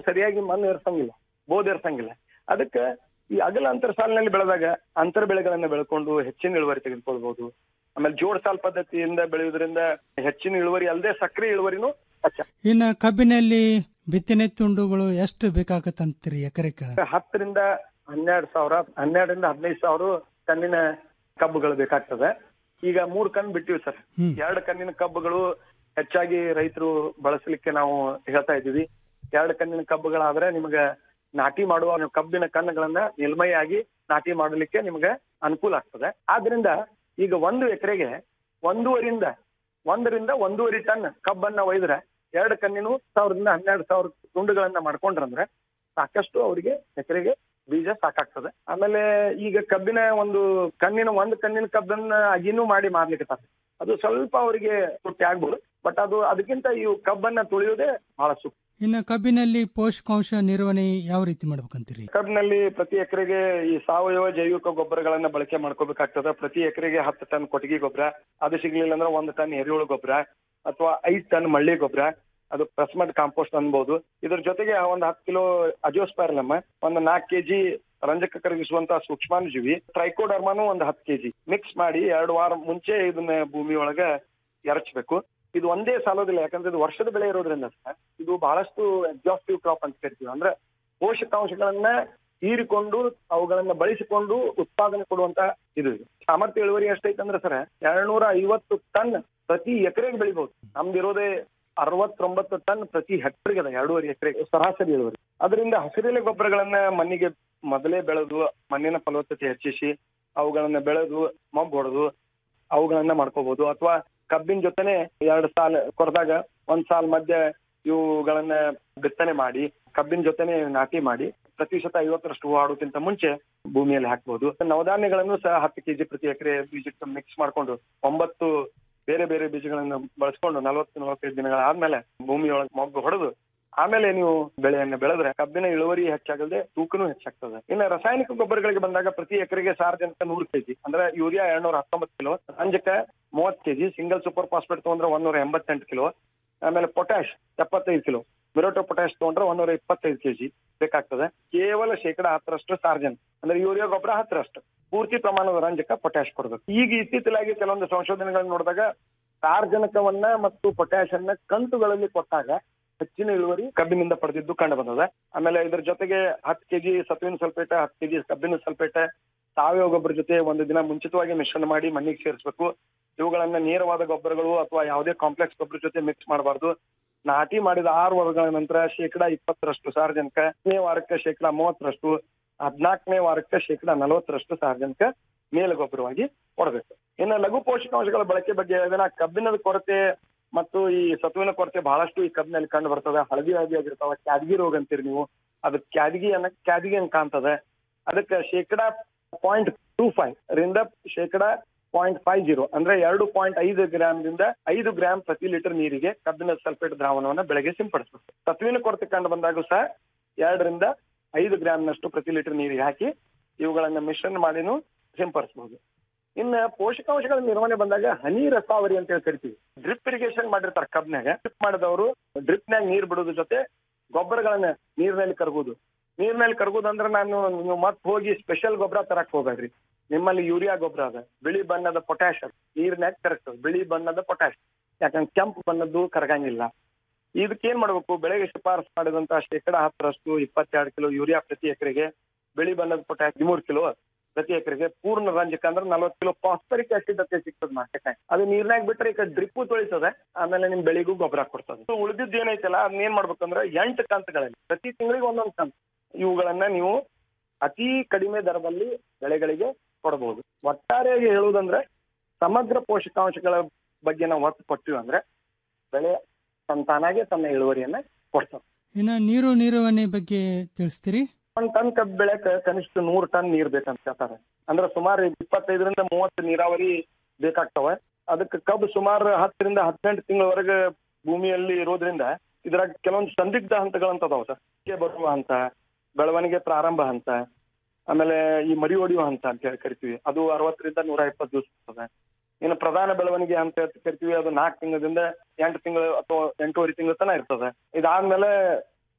ಸರಿಯಾಗಿ ಮಣ್ಣು ಇರ್ಸಂಗಿಲ್ಲ ಬೋದ್ ಇರ್ಸಂಗಿಲ್ಲ ಅದಕ್ಕೆ ಈ ಅಗಲ ಅಂತರ ಸಾಲಿನಲ್ಲಿ ಬೆಳೆದಾಗ ಅಂತರ ಬೆಳೆಗಳನ್ನ ಬೆಳ್ಕೊಂಡು ಹೆಚ್ಚಿನ ಇಳುವರಿ ತೆಗೆದುಕೊಳ್ಬಹುದು ಆಮೇಲೆ ಜೋಡ್ ಸಾಲ್ ಪದ್ಧತಿಯಿಂದ ಬೆಳೆಯುವುದರಿಂದ ಹೆಚ್ಚಿನ ಇಳುವರಿ ಅಲ್ಲದೆ ಸಕ್ರೆ ಇಳುವರಿನೂ ಹೆಚ್ಚ ಇನ್ನು ಕಬ್ಬಿನಲ್ಲಿ ಬಿತ್ತನೆ ತುಂಡುಗಳು ಎಷ್ಟು ಬೇಕಾಗತ್ತಂತೀರಿ ಎಕರೆಕ ಹತ್ತರಿಂದ ಹನ್ನೆರಡು ಸಾವಿರ ಹನ್ನೆರಡರಿಂದ ಹದಿನೈದು ಸಾವಿರ ಕಣ್ಣಿನ ಕಬ್ಬುಗಳು ಬೇಕಾಗ್ತದೆ ಈಗ ಮೂರ್ ಕಣ್ ಬಿಟ್ಟಿವಿ ಸರ್ ಹ್ಮ್. ಎರಡು ಕಣ್ಣಿನ ಕಬ್ಬುಗಳು ಹೆಚ್ಚಾಗಿ ರೈತರು ಬಳಸಲಿಕ್ಕೆ ನಾವು ಹೇಳ್ತಾ ಇದ್ದೀವಿ ಎರಡು ಕಣ್ಣಿನ ಕಬ್ಬುಗಳಾದ್ರೆ ನಿಮ್ಗೆ ನಾಟಿ ಮಾಡುವ ಕಬ್ಬಿನ ಕಣ್ಣುಗಳನ್ನ ಮೇಲ್ಮೈಯಾಗಿ ನಾಟಿ ಮಾಡಲಿಕ್ಕೆ ನಿಮ್ಗೆ ಅನುಕೂಲ ಆಗ್ತದೆ ಆದ್ರಿಂದ ಈಗ ಒಂದು ಎಕರೆಗೆ ಒಂದೂವರಿಂದ ಒಂದರಿಂದ ಒಂದೂವರೆ ಟನ್ ಕಬ್ಬನ್ನ ಒಯ್ದ್ರೆ ಎರಡು ಕಣ್ಣಿನ ಸಾವಿರದಿಂದ ಹನ್ನೆರಡು ಸಾವಿರ ತುಂಡುಗಳನ್ನ ಮಾಡ್ಕೊಂಡ್ರಂದ್ರೆ ಸಾಕಷ್ಟು ಅವರಿಗೆ ಎಕರೆಗೆ ಬೀಜ ಸಾಕಾಗ್ತದೆ ಆಮೇಲೆ ಈಗ ಕಬ್ಬಿನ ಒಂದು ಕಣ್ಣಿನ ಒಂದು ಕಣ್ಣಿನ ಕಬ್ಬನ್ನ ಅಗಿನೂ ಮಾಡಿ ಮಾರ್ಲಿಕ್ಕೆ ಅದು ಸ್ವಲ್ಪ ಅವರಿಗೆ ತುಟ್ಟಿ ಆಗ್ಬೋದು ಬಟ್ ಅದು ಅದಕ್ಕಿಂತ ಇವು ಕಬ್ಬನ್ನ ತುಳಿಯೋದೇ ಬಹಳ ಸೂಕ್ತ ಇನ್ನು ಕಬ್ಬಿನಲ್ಲಿ ಪೋಷಕಾಂಶ ನಿರ್ವಹಣೆ ಯಾವ ರೀತಿ ಮಾಡ್ಬೇಕಂತೀರಿ ಕಬ್ಬಿನಲ್ಲಿ ಪ್ರತಿ ಎಕರೆಗೆ ಈ ಸಾವಯವ ಜೈವಿಕ ಗೊಬ್ಬರಗಳನ್ನ ಬಳಕೆ ಮಾಡ್ಕೋಬೇಕಾಗ್ತದೆ ಪ್ರತಿ ಎಕರೆಗೆ ಹತ್ತು ಟನ್ ಕೊಟ್ಟಿಗೆ ಗೊಬ್ಬರ ಅದು ಸಿಗ್ಲಿಲ್ಲ ಅಂದ್ರೆ ಒಂದು ಟನ್ ಎರೆಹುಳು ಗೊಬ್ಬರ ಅಥವಾ ಐದ್ ಟನ್ ಮಳ್ಳಿ ಗೊಬ್ಬರ ಅದು ಪ್ರೆಸ್ಮಡ್ ಕಾಂಪೋಸ್ಟ್ ಅನ್ಬೋದು ಇದ್ರ ಜೊತೆಗೆ ಒಂದು ಹತ್ತು ಕಿಲೋ ಅಜೋಸ್ಪೈರ್ಲಮ್ ಒಂದು ನಾಲ್ಕು ಕೆಜಿ ರಂಜಕ ಕರಗಿಸುವಂತ ಸೂಕ್ಷ್ಮಾಣುಜೀವಿ ಟ್ರೈಕೋಡರ್ಮಾನು ಒಂದು ಹತ್ತು ಕೆಜಿ ಮಿಕ್ಸ್ ಮಾಡಿ ಎರಡು ವಾರ ಮುಂಚೆ ಇದನ್ನ ಭೂಮಿ ಒಳಗ ಎರಚಬೇಕು ಇದು ಒಂದೇ ಸಾಲೋದಿಲ್ಲ ಯಾಕಂದ್ರೆ ಇದು ವರ್ಷದ ಬೆಳೆ ಇರೋದ್ರಿಂದ ಸರ್, ಇದು ಬಹಳಷ್ಟು ಎಕ್ಸಾಸ್ಟಿವ್ ಕ್ರಾಪ್ ಅಂತ ಕರಿತೀವಿ ಅಂದ್ರೆ ಪೋಷಕಾಂಶಗಳನ್ನ ಹೀರಿಕೊಂಡು ಅವುಗಳನ್ನ ಬಳಸಿಕೊಂಡು ಉತ್ಪಾದನೆ ಕೊಡುವಂತ ಇದು ಇದು. ಸಾಮರ್ಥ್ಯ ಇಳುವರಿ ಎಷ್ಟೈತೆ ಅಂದ್ರೆ ಸರ್ ಎರಡ್ನೂರ ಐವತ್ತು ಟನ್ ಪ್ರತಿ ಎಕರೆಗೆ ಬೆಳಿಬಹುದು ನಮ್ದಿರೋದೇ ಅರವತ್ತೊಂಬತ್ತು ಟನ್ ಪ್ರತಿ ಹೆಕ್ಟರ್ಗೆ ಅದ ಎರಡೂವರೆ ಎಕರೆಗೆ ಸರಾಸರಿ ಇಳುವರಿ ಅದರಿಂದ ಹಸಿರೆಲೆ ಗೊಬ್ಬರಗಳನ್ನ ಮಣ್ಣಿಗೆ ಮೊದಲೇ ಬೆಳೆದು ಮಣ್ಣಿನ ಫಲವತ್ತತೆ ಹೆಚ್ಚಿಸಿ ಅವುಗಳನ್ನ ಬೆಳೆದು ಮೊಗ್ಗು ಹೊಡೆದು ಅವುಗಳನ್ನ ಮಾಡ್ಕೋಬಹುದು ಅಥವಾ ಕಬ್ಬಿನ ಜೊತೆನೆ ಎರಡು ಸಾಲ ಕೊರೆದಾಗ ಒಂದ್ ಸಾಲ್ ಮಧ್ಯೆ ಇವುಗಳನ್ನ ಬಿತ್ತನೆ ಮಾಡಿ ಕಬ್ಬಿನ ಜೊತೆನೆ ನಾಟಿ ಮಾಡಿ ಪ್ರತಿಶತ ಐವತ್ತರಷ್ಟು ಹೂ ಆಡೋಕ್ಕಿಂತ ಮುಂಚೆ ಭೂಮಿಯಲ್ಲಿ ಹಾಕ್ಬಹುದು ನವಧಾನ್ಯಗಳನ್ನು ಸಹ ಹತ್ತು ಕೆಜಿ ಪ್ರತಿ ಎಕರೆ ಬೀಜಕ್ಕೆ ಮಿಕ್ಸ್ ಮಾಡ್ಕೊಂಡು ಒಂಬತ್ತು ಬೇರೆ ಬೇರೆ ಬೀಜಗಳನ್ನ ಬಳಸ್ಕೊಂಡು ನಲವತ್ತು ನಲವತ್ತೈದು ದಿನಗಳ ಆದ್ಮೇಲೆ ಭೂಮಿಯೊಳಗೆ ಮೊಗ್ಗು ಹೊಡೆದು ಆಮೇಲೆ ನೀವು ಬೆಳೆಯನ್ನ ಬೆಳೆದ್ರೆ ಕಬ್ಬಿನ ಇಳುವರಿ ಹೆಚ್ಚಾಗದೆ ತೂಕನೂ ಹೆಚ್ಚಾಗ್ತದೆ ಇನ್ನು ರಾಸಾಯನಿಕ ಗೊಬ್ಬರಗಳಿಗೆ ಬಂದಾಗ ಪ್ರತಿ ಎಕರೆಗೆ ಸಾರಜನಕ ನೂರು ಕೆಜಿ ಅಂದ್ರೆ ಯೂರಿಯಾ ಎರಡ್ನೂರ ಹತ್ತೊಂಬತ್ತು ಕಿಲೋ ರಂಜಕ ಮೂವತ್ತು ಕೆಜಿ ಸಿಂಗಲ್ ಸೂಪರ್ ಫಾಸ್ಫೇಟ್ ತಗೊಂಡ್ರೆ ಒಂದೂರ ಎಂಬತ್ತೆಂಟು ಕಿಲೋ ಆಮೇಲೆ ಪೊಟ್ಯಾಶ್ ಎಪ್ಪತ್ತೈದು ಕಿಲೋ ಮಿರೋಟೋ ಪೊಟ್ಯಾಶ್ ತಗೊಂಡ್ರೆ ಒಂದೂರ ಇಪ್ಪತ್ತೈದು ಕೆಜಿ ಬೇಕಾಗ್ತದೆ ಕೇವಲ ಶೇಕಡ ಹತ್ತರಷ್ಟು ಸಾರ್ಜನ್ ಅಂದ್ರೆ ಯೂರಿಯಾ ಗೊಬ್ಬರ ಹತ್ತರಷ್ಟು ಪೂರ್ತಿ ಪ್ರಮಾಣದ ರಂಜಕ ಪೊಟ್ಯಾಶ್ ಕೊಡಬೇಕು ಈಗ ಇತ್ತೀಚಲಾಗಿ ಕೆಲವೊಂದು ಸಂಶೋಧನೆಗಳನ್ನ ನೋಡಿದಾಗ ಸಾರ್ಜನಕವನ್ನ ಮತ್ತು ಪೊಟ್ಯಾಶ್ ಅನ್ನ ಕಂತುಗಳಲ್ಲಿ ಕೊಟ್ಟಾಗ ಹೆಚ್ಚಿನ ಇಳುವರಿ ಕಬ್ಬಿನಿಂದ ಪಡೆದಿದ್ದು ಕಂಡು ಬಂದದ ಆಮೇಲೆ ಇದ್ರ ಜೊತೆಗೆ ಹತ್ತು ಕೆಜಿ ಸತುವಿನ ಸಲ್ಫೇಟ್ ಹತ್ತು ಕೆಜಿ ಕಬ್ಬಿನ ಸಲ್ಫೇಟ್ ಸಾವಯವ ಗೊಬ್ಬರ ಜೊತೆ ಒಂದು ದಿನ ಮುಂಚಿತವಾಗಿ ಮಿಶ್ರಣ ಮಾಡಿ ಮಣ್ಣಿಗೆ ಸೇರಿಸಬೇಕು ಇವುಗಳನ್ನ ನೇರವಾದ ಗೊಬ್ಬರಗಳು ಅಥವಾ ಯಾವುದೇ ಕಾಂಪ್ಲೆಕ್ಸ್ ಗೊಬ್ಬರ ಜೊತೆ ಮಿಕ್ಸ್ ಮಾಡಬಾರ್ದು ನಾಟಿ ಮಾಡಿದ ಆರು ವಾರಗಳ ನಂತರ ಶೇಕಡ ಇಪ್ಪತ್ತರಷ್ಟು ಸಾರ್ವಜನಿಕ ಹತ್ತನೇ ವಾರಕ್ಕೆ ಶೇಕಡ ಮೂವತ್ತರಷ್ಟು ಹದಿನಾಲ್ಕನೇ ವಾರಕ್ಕೆ ಶೇಕಡ ನಲವತ್ತರಷ್ಟು ಸಾರ್ವಜನಿಕ ಮೇಲು ಗೊಬ್ಬರವಾಗಿ ಕೊಡಬೇಕು ಇನ್ನು ಲಘು ಪೋಷಕಾಂಶಗಳ ಬಳಕೆ ಬಗ್ಗೆ ಹೇಳಿದ್ರೆ ನಾ ಕಬ್ಬಿಣದ ಕೊರತೆ ಮತ್ತು ಈ ಸತುವಿನ ಕೊರತೆ ಬಹಳಷ್ಟು ಈ ಕಬ್ಬಿನಲ್ಲಿ ಕಂಡು ಬರ್ತದೆ ಹಳದಿ ಹಳದಿ ಆಗಿರ್ತಾವ ಕ್ಯಾದಗಿ ರೋಗ ಅಂತೀರಿ ನೀವು ಅದು ಕ್ಯಾದಗಿ ಅನ್ನ ಕ್ಯಾದಗಿ ಅಂತ ಕಾಣ್ತದೆ ಅದಕ್ಕೆ ಶೇಕಡ ಪಾಯಿಂಟ್ ಟೂ ಫೈವ್ ರಿಂದ ಶೇಕಡ ಪಾಯಿಂಟ್ ಫೈವ್ ಜೀರೋ ಅಂದ್ರೆ ಎರಡು ಪಾಯಿಂಟ್ ಐದು ಗ್ರಾಮ್ದಿಂದ ಐದು ಗ್ರಾಮ್ ಪ್ರತಿ ಲೀಟರ್ ನೀರಿಗೆ ಕಬ್ಬಿನ ಸಲ್ಫೇಟ್ ದ್ರಾವಣವನ್ನ ಬೆಳಗ್ಗೆ ಸಿಂಪಡಿಸಬೇಕು ಸತ್ವಿನ ಕೊರತೆ ಕಂಡು ಬಂದಾಗೂ ಸಹ ಎರಡರಿಂದ ಐದು ಗ್ರಾಮ್ನಷ್ಟು ಪ್ರತಿ ಲೀಟರ್ ನೀರಿಗೆ ಹಾಕಿ ಇವುಗಳನ್ನ ಮಿಶ್ರಣ ಮಾಡಿನೂ ಸಿಂಪಡಿಸಬಹುದು ಇನ್ನ ಪೋಷಕಾಂಶಗಳ ನಿರ್ವಹಣೆ ಬಂದಾಗ ಹನಿ ರಸಾವರಿ ಅಂತ ಹೇಳಿ ಕರಿತೀವಿ ಡ್ರಿಪ್ ಇರಿಗೇಷನ್ ಮಾಡಿರ್ತಾರೆ ಕಬ್ನಾಗ ಡ್ರಿಪ್ ಮಾಡಿದವರು ಡ್ರಿಪ್ನಾಗ ನೀರ್ ಬಿಡೋದ್ರ ಜೊತೆ ಗೊಬ್ಬರಗಳನ್ನ ನೀರಿನಲ್ಲಿ ಕರಗುದು ನೀರಿನಲ್ಲಿ ಕರಗುದು ಅಂದ್ರೆ ನಾನು ನೀವು ಮತ್ ಹೋಗಿ ಸ್ಪೆಷಲ್ ಗೊಬ್ಬರ ತರಕ್ ಹೋಗ್ಬೇಡ್ರಿ ನಿಮ್ಮಲ್ಲಿ ಯೂರಿಯಾ ಗೊಬ್ಬರ ಅದ ಬಿಳಿ ಬಣ್ಣದ ಪೊಟ್ಯಾಶ್ ಅದ ನೀರಿನಾಗ ಕರಗ್ತದೆ ಬಿಳಿ ಬಣ್ಣದ ಪೊಟ್ಯಾಶ್ ಯಾಕಂದ್ರೆ ಕೆಂಪು ಬಣ್ಣದ್ದು ಕರಗಂಗಿಲ್ಲ ಇದಕ್ಕೇನ್ ಮಾಡ್ಬೇಕು ಬೆಳೆಗೆ ಶಿಫಾರಸು ಮಾಡಿದಂತ ಶೇಕಡ ಹತ್ತರಷ್ಟು ಇಪ್ಪತ್ತೆರಡು ಕಿಲೋ ಯೂರಿಯಾ ಪ್ರತಿ ಎಕರೆಗೆ ಬಿಳಿ ಬಣ್ಣದ ಪೊಟ್ಯಾಶ್ ಹದಿಮೂರು ಕಿಲೋ ಪ್ರತಿ ಎಕರೆಗೆ ಪೂರ್ಣ ರಂಜಕ ಅಂದ್ರೆ ನಲವತ್ತು ಕಿಲೋ ಫಾಸ್ಫರಿಕ್ ಆಸಿಡ್ ಅಂತ ಸಿಗ್ತದೆ ಮಾರ್ಕೆಟ್ ಅದು ನೀರ್ನಾಗ ಬಿಟ್ರೆ ಈಗ ಡ್ರಿಪ್ಪು ತೊಳಿತದೆ ಆಮೇಲೆ ನಿಮ್ ಬೆಳೆಗೂ ಗೊಬ್ಬರ ಕೊಡ್ತದೆ ಉಳಿದಿದ್ದು ಏನೈತಲ್ಲ ಅದನ್ನ ಏನ್ ಮಾಡ್ಬೇಕಂದ್ರೆ ಎಂಟು ಕಂತುಗಳಲ್ಲಿ ಪ್ರತಿ ತಿಂಗಳಿಗೆ ಒಂದೊಂದು ಕಂತು ಇವುಗಳನ್ನ ನೀವು ಅತಿ ಕಡಿಮೆ ದರದಲ್ಲಿ ಬೆಳೆಗಳಿಗೆ ಕೊಡಬಹುದು ಒಟ್ಟಾರೆಯಾಗಿ ಹೇಳುವುದಂದ್ರೆ ಸಮಗ್ರ ಪೋಷಕಾಂಶಗಳ ಬಗ್ಗೆ ನಾವು ಒತ್ತು ಕೊಟ್ಟಿವಿ ಅಂದ್ರೆ ಬೆಳೆ ಸಂತಾನಾಗೆ ತನ್ನ ಇಳುವರಿಯನ್ನ ಕೊಡ್ತದೆ ಇನ್ನು ನೀರು ನಿರ್ವಹಣೆ ಬಗ್ಗೆ ತಿಳಿಸ್ತೀರಿ ಒಂದ್ ಟನ್ ಕಬ್ಬು ಬೆಳೆಕ ಕನಿಷ್ಠ ನೂರ್ ಟನ್ ನೀರ್ ಬೇಕಂತ ಹೇಳ್ತಾರೆ ಅಂದ್ರೆ ಸುಮಾರು ಇಪ್ಪತ್ತೈದರಿಂದ ಮೂವತ್ತು ನೀರಾವರಿ ಬೇಕಾಗ್ತವೆ ಅದಕ್ಕೆ ಕಬ್ಬು ಸುಮಾರು ಹತ್ತರಿಂದ ಹದಿನೆಂಟು ತಿಂಗಳವರೆಗೆ ಭೂಮಿಯಲ್ಲಿ ಇರೋದ್ರಿಂದ ಇದ್ರಾಗ ಕೆಲವೊಂದು ಸಂದಿಗ್ಧ ಹಂತಗಳಂತ ಅದಾವ ಸರ್ ಮೊಳಕೆ ಬರುವ ಹಂತ ಬೆಳವಣಿಗೆ ಪ್ರಾರಂಭ ಹಂತ ಆಮೇಲೆ ಈ ಮರಿ ಹೊಡೆಯುವ ಹಂತ ಅಂತ ಹೇಳಿ ಕರಿತೀವಿ ಅದು ಅರವತ್ತರಿಂದ ನೂರ ಇಪ್ಪತ್ತು ದಿವಸ ಇರ್ತದೆ ಇನ್ನು ಪ್ರಧಾನ ಬೆಳವಣಿಗೆ ಅಂತ ಹೇಳಿ ಕರಿತೀವಿ ಅದು ನಾಲ್ಕು ತಿಂಗಳಿಂದ ಎಂಟು ತಿಂಗಳು ಅಥವಾ ಎಂಟೂವರೆ ತಿಂಗಳ ತನಕ ಇರ್ತದೆ ಇದಾದ್ಮೇಲೆ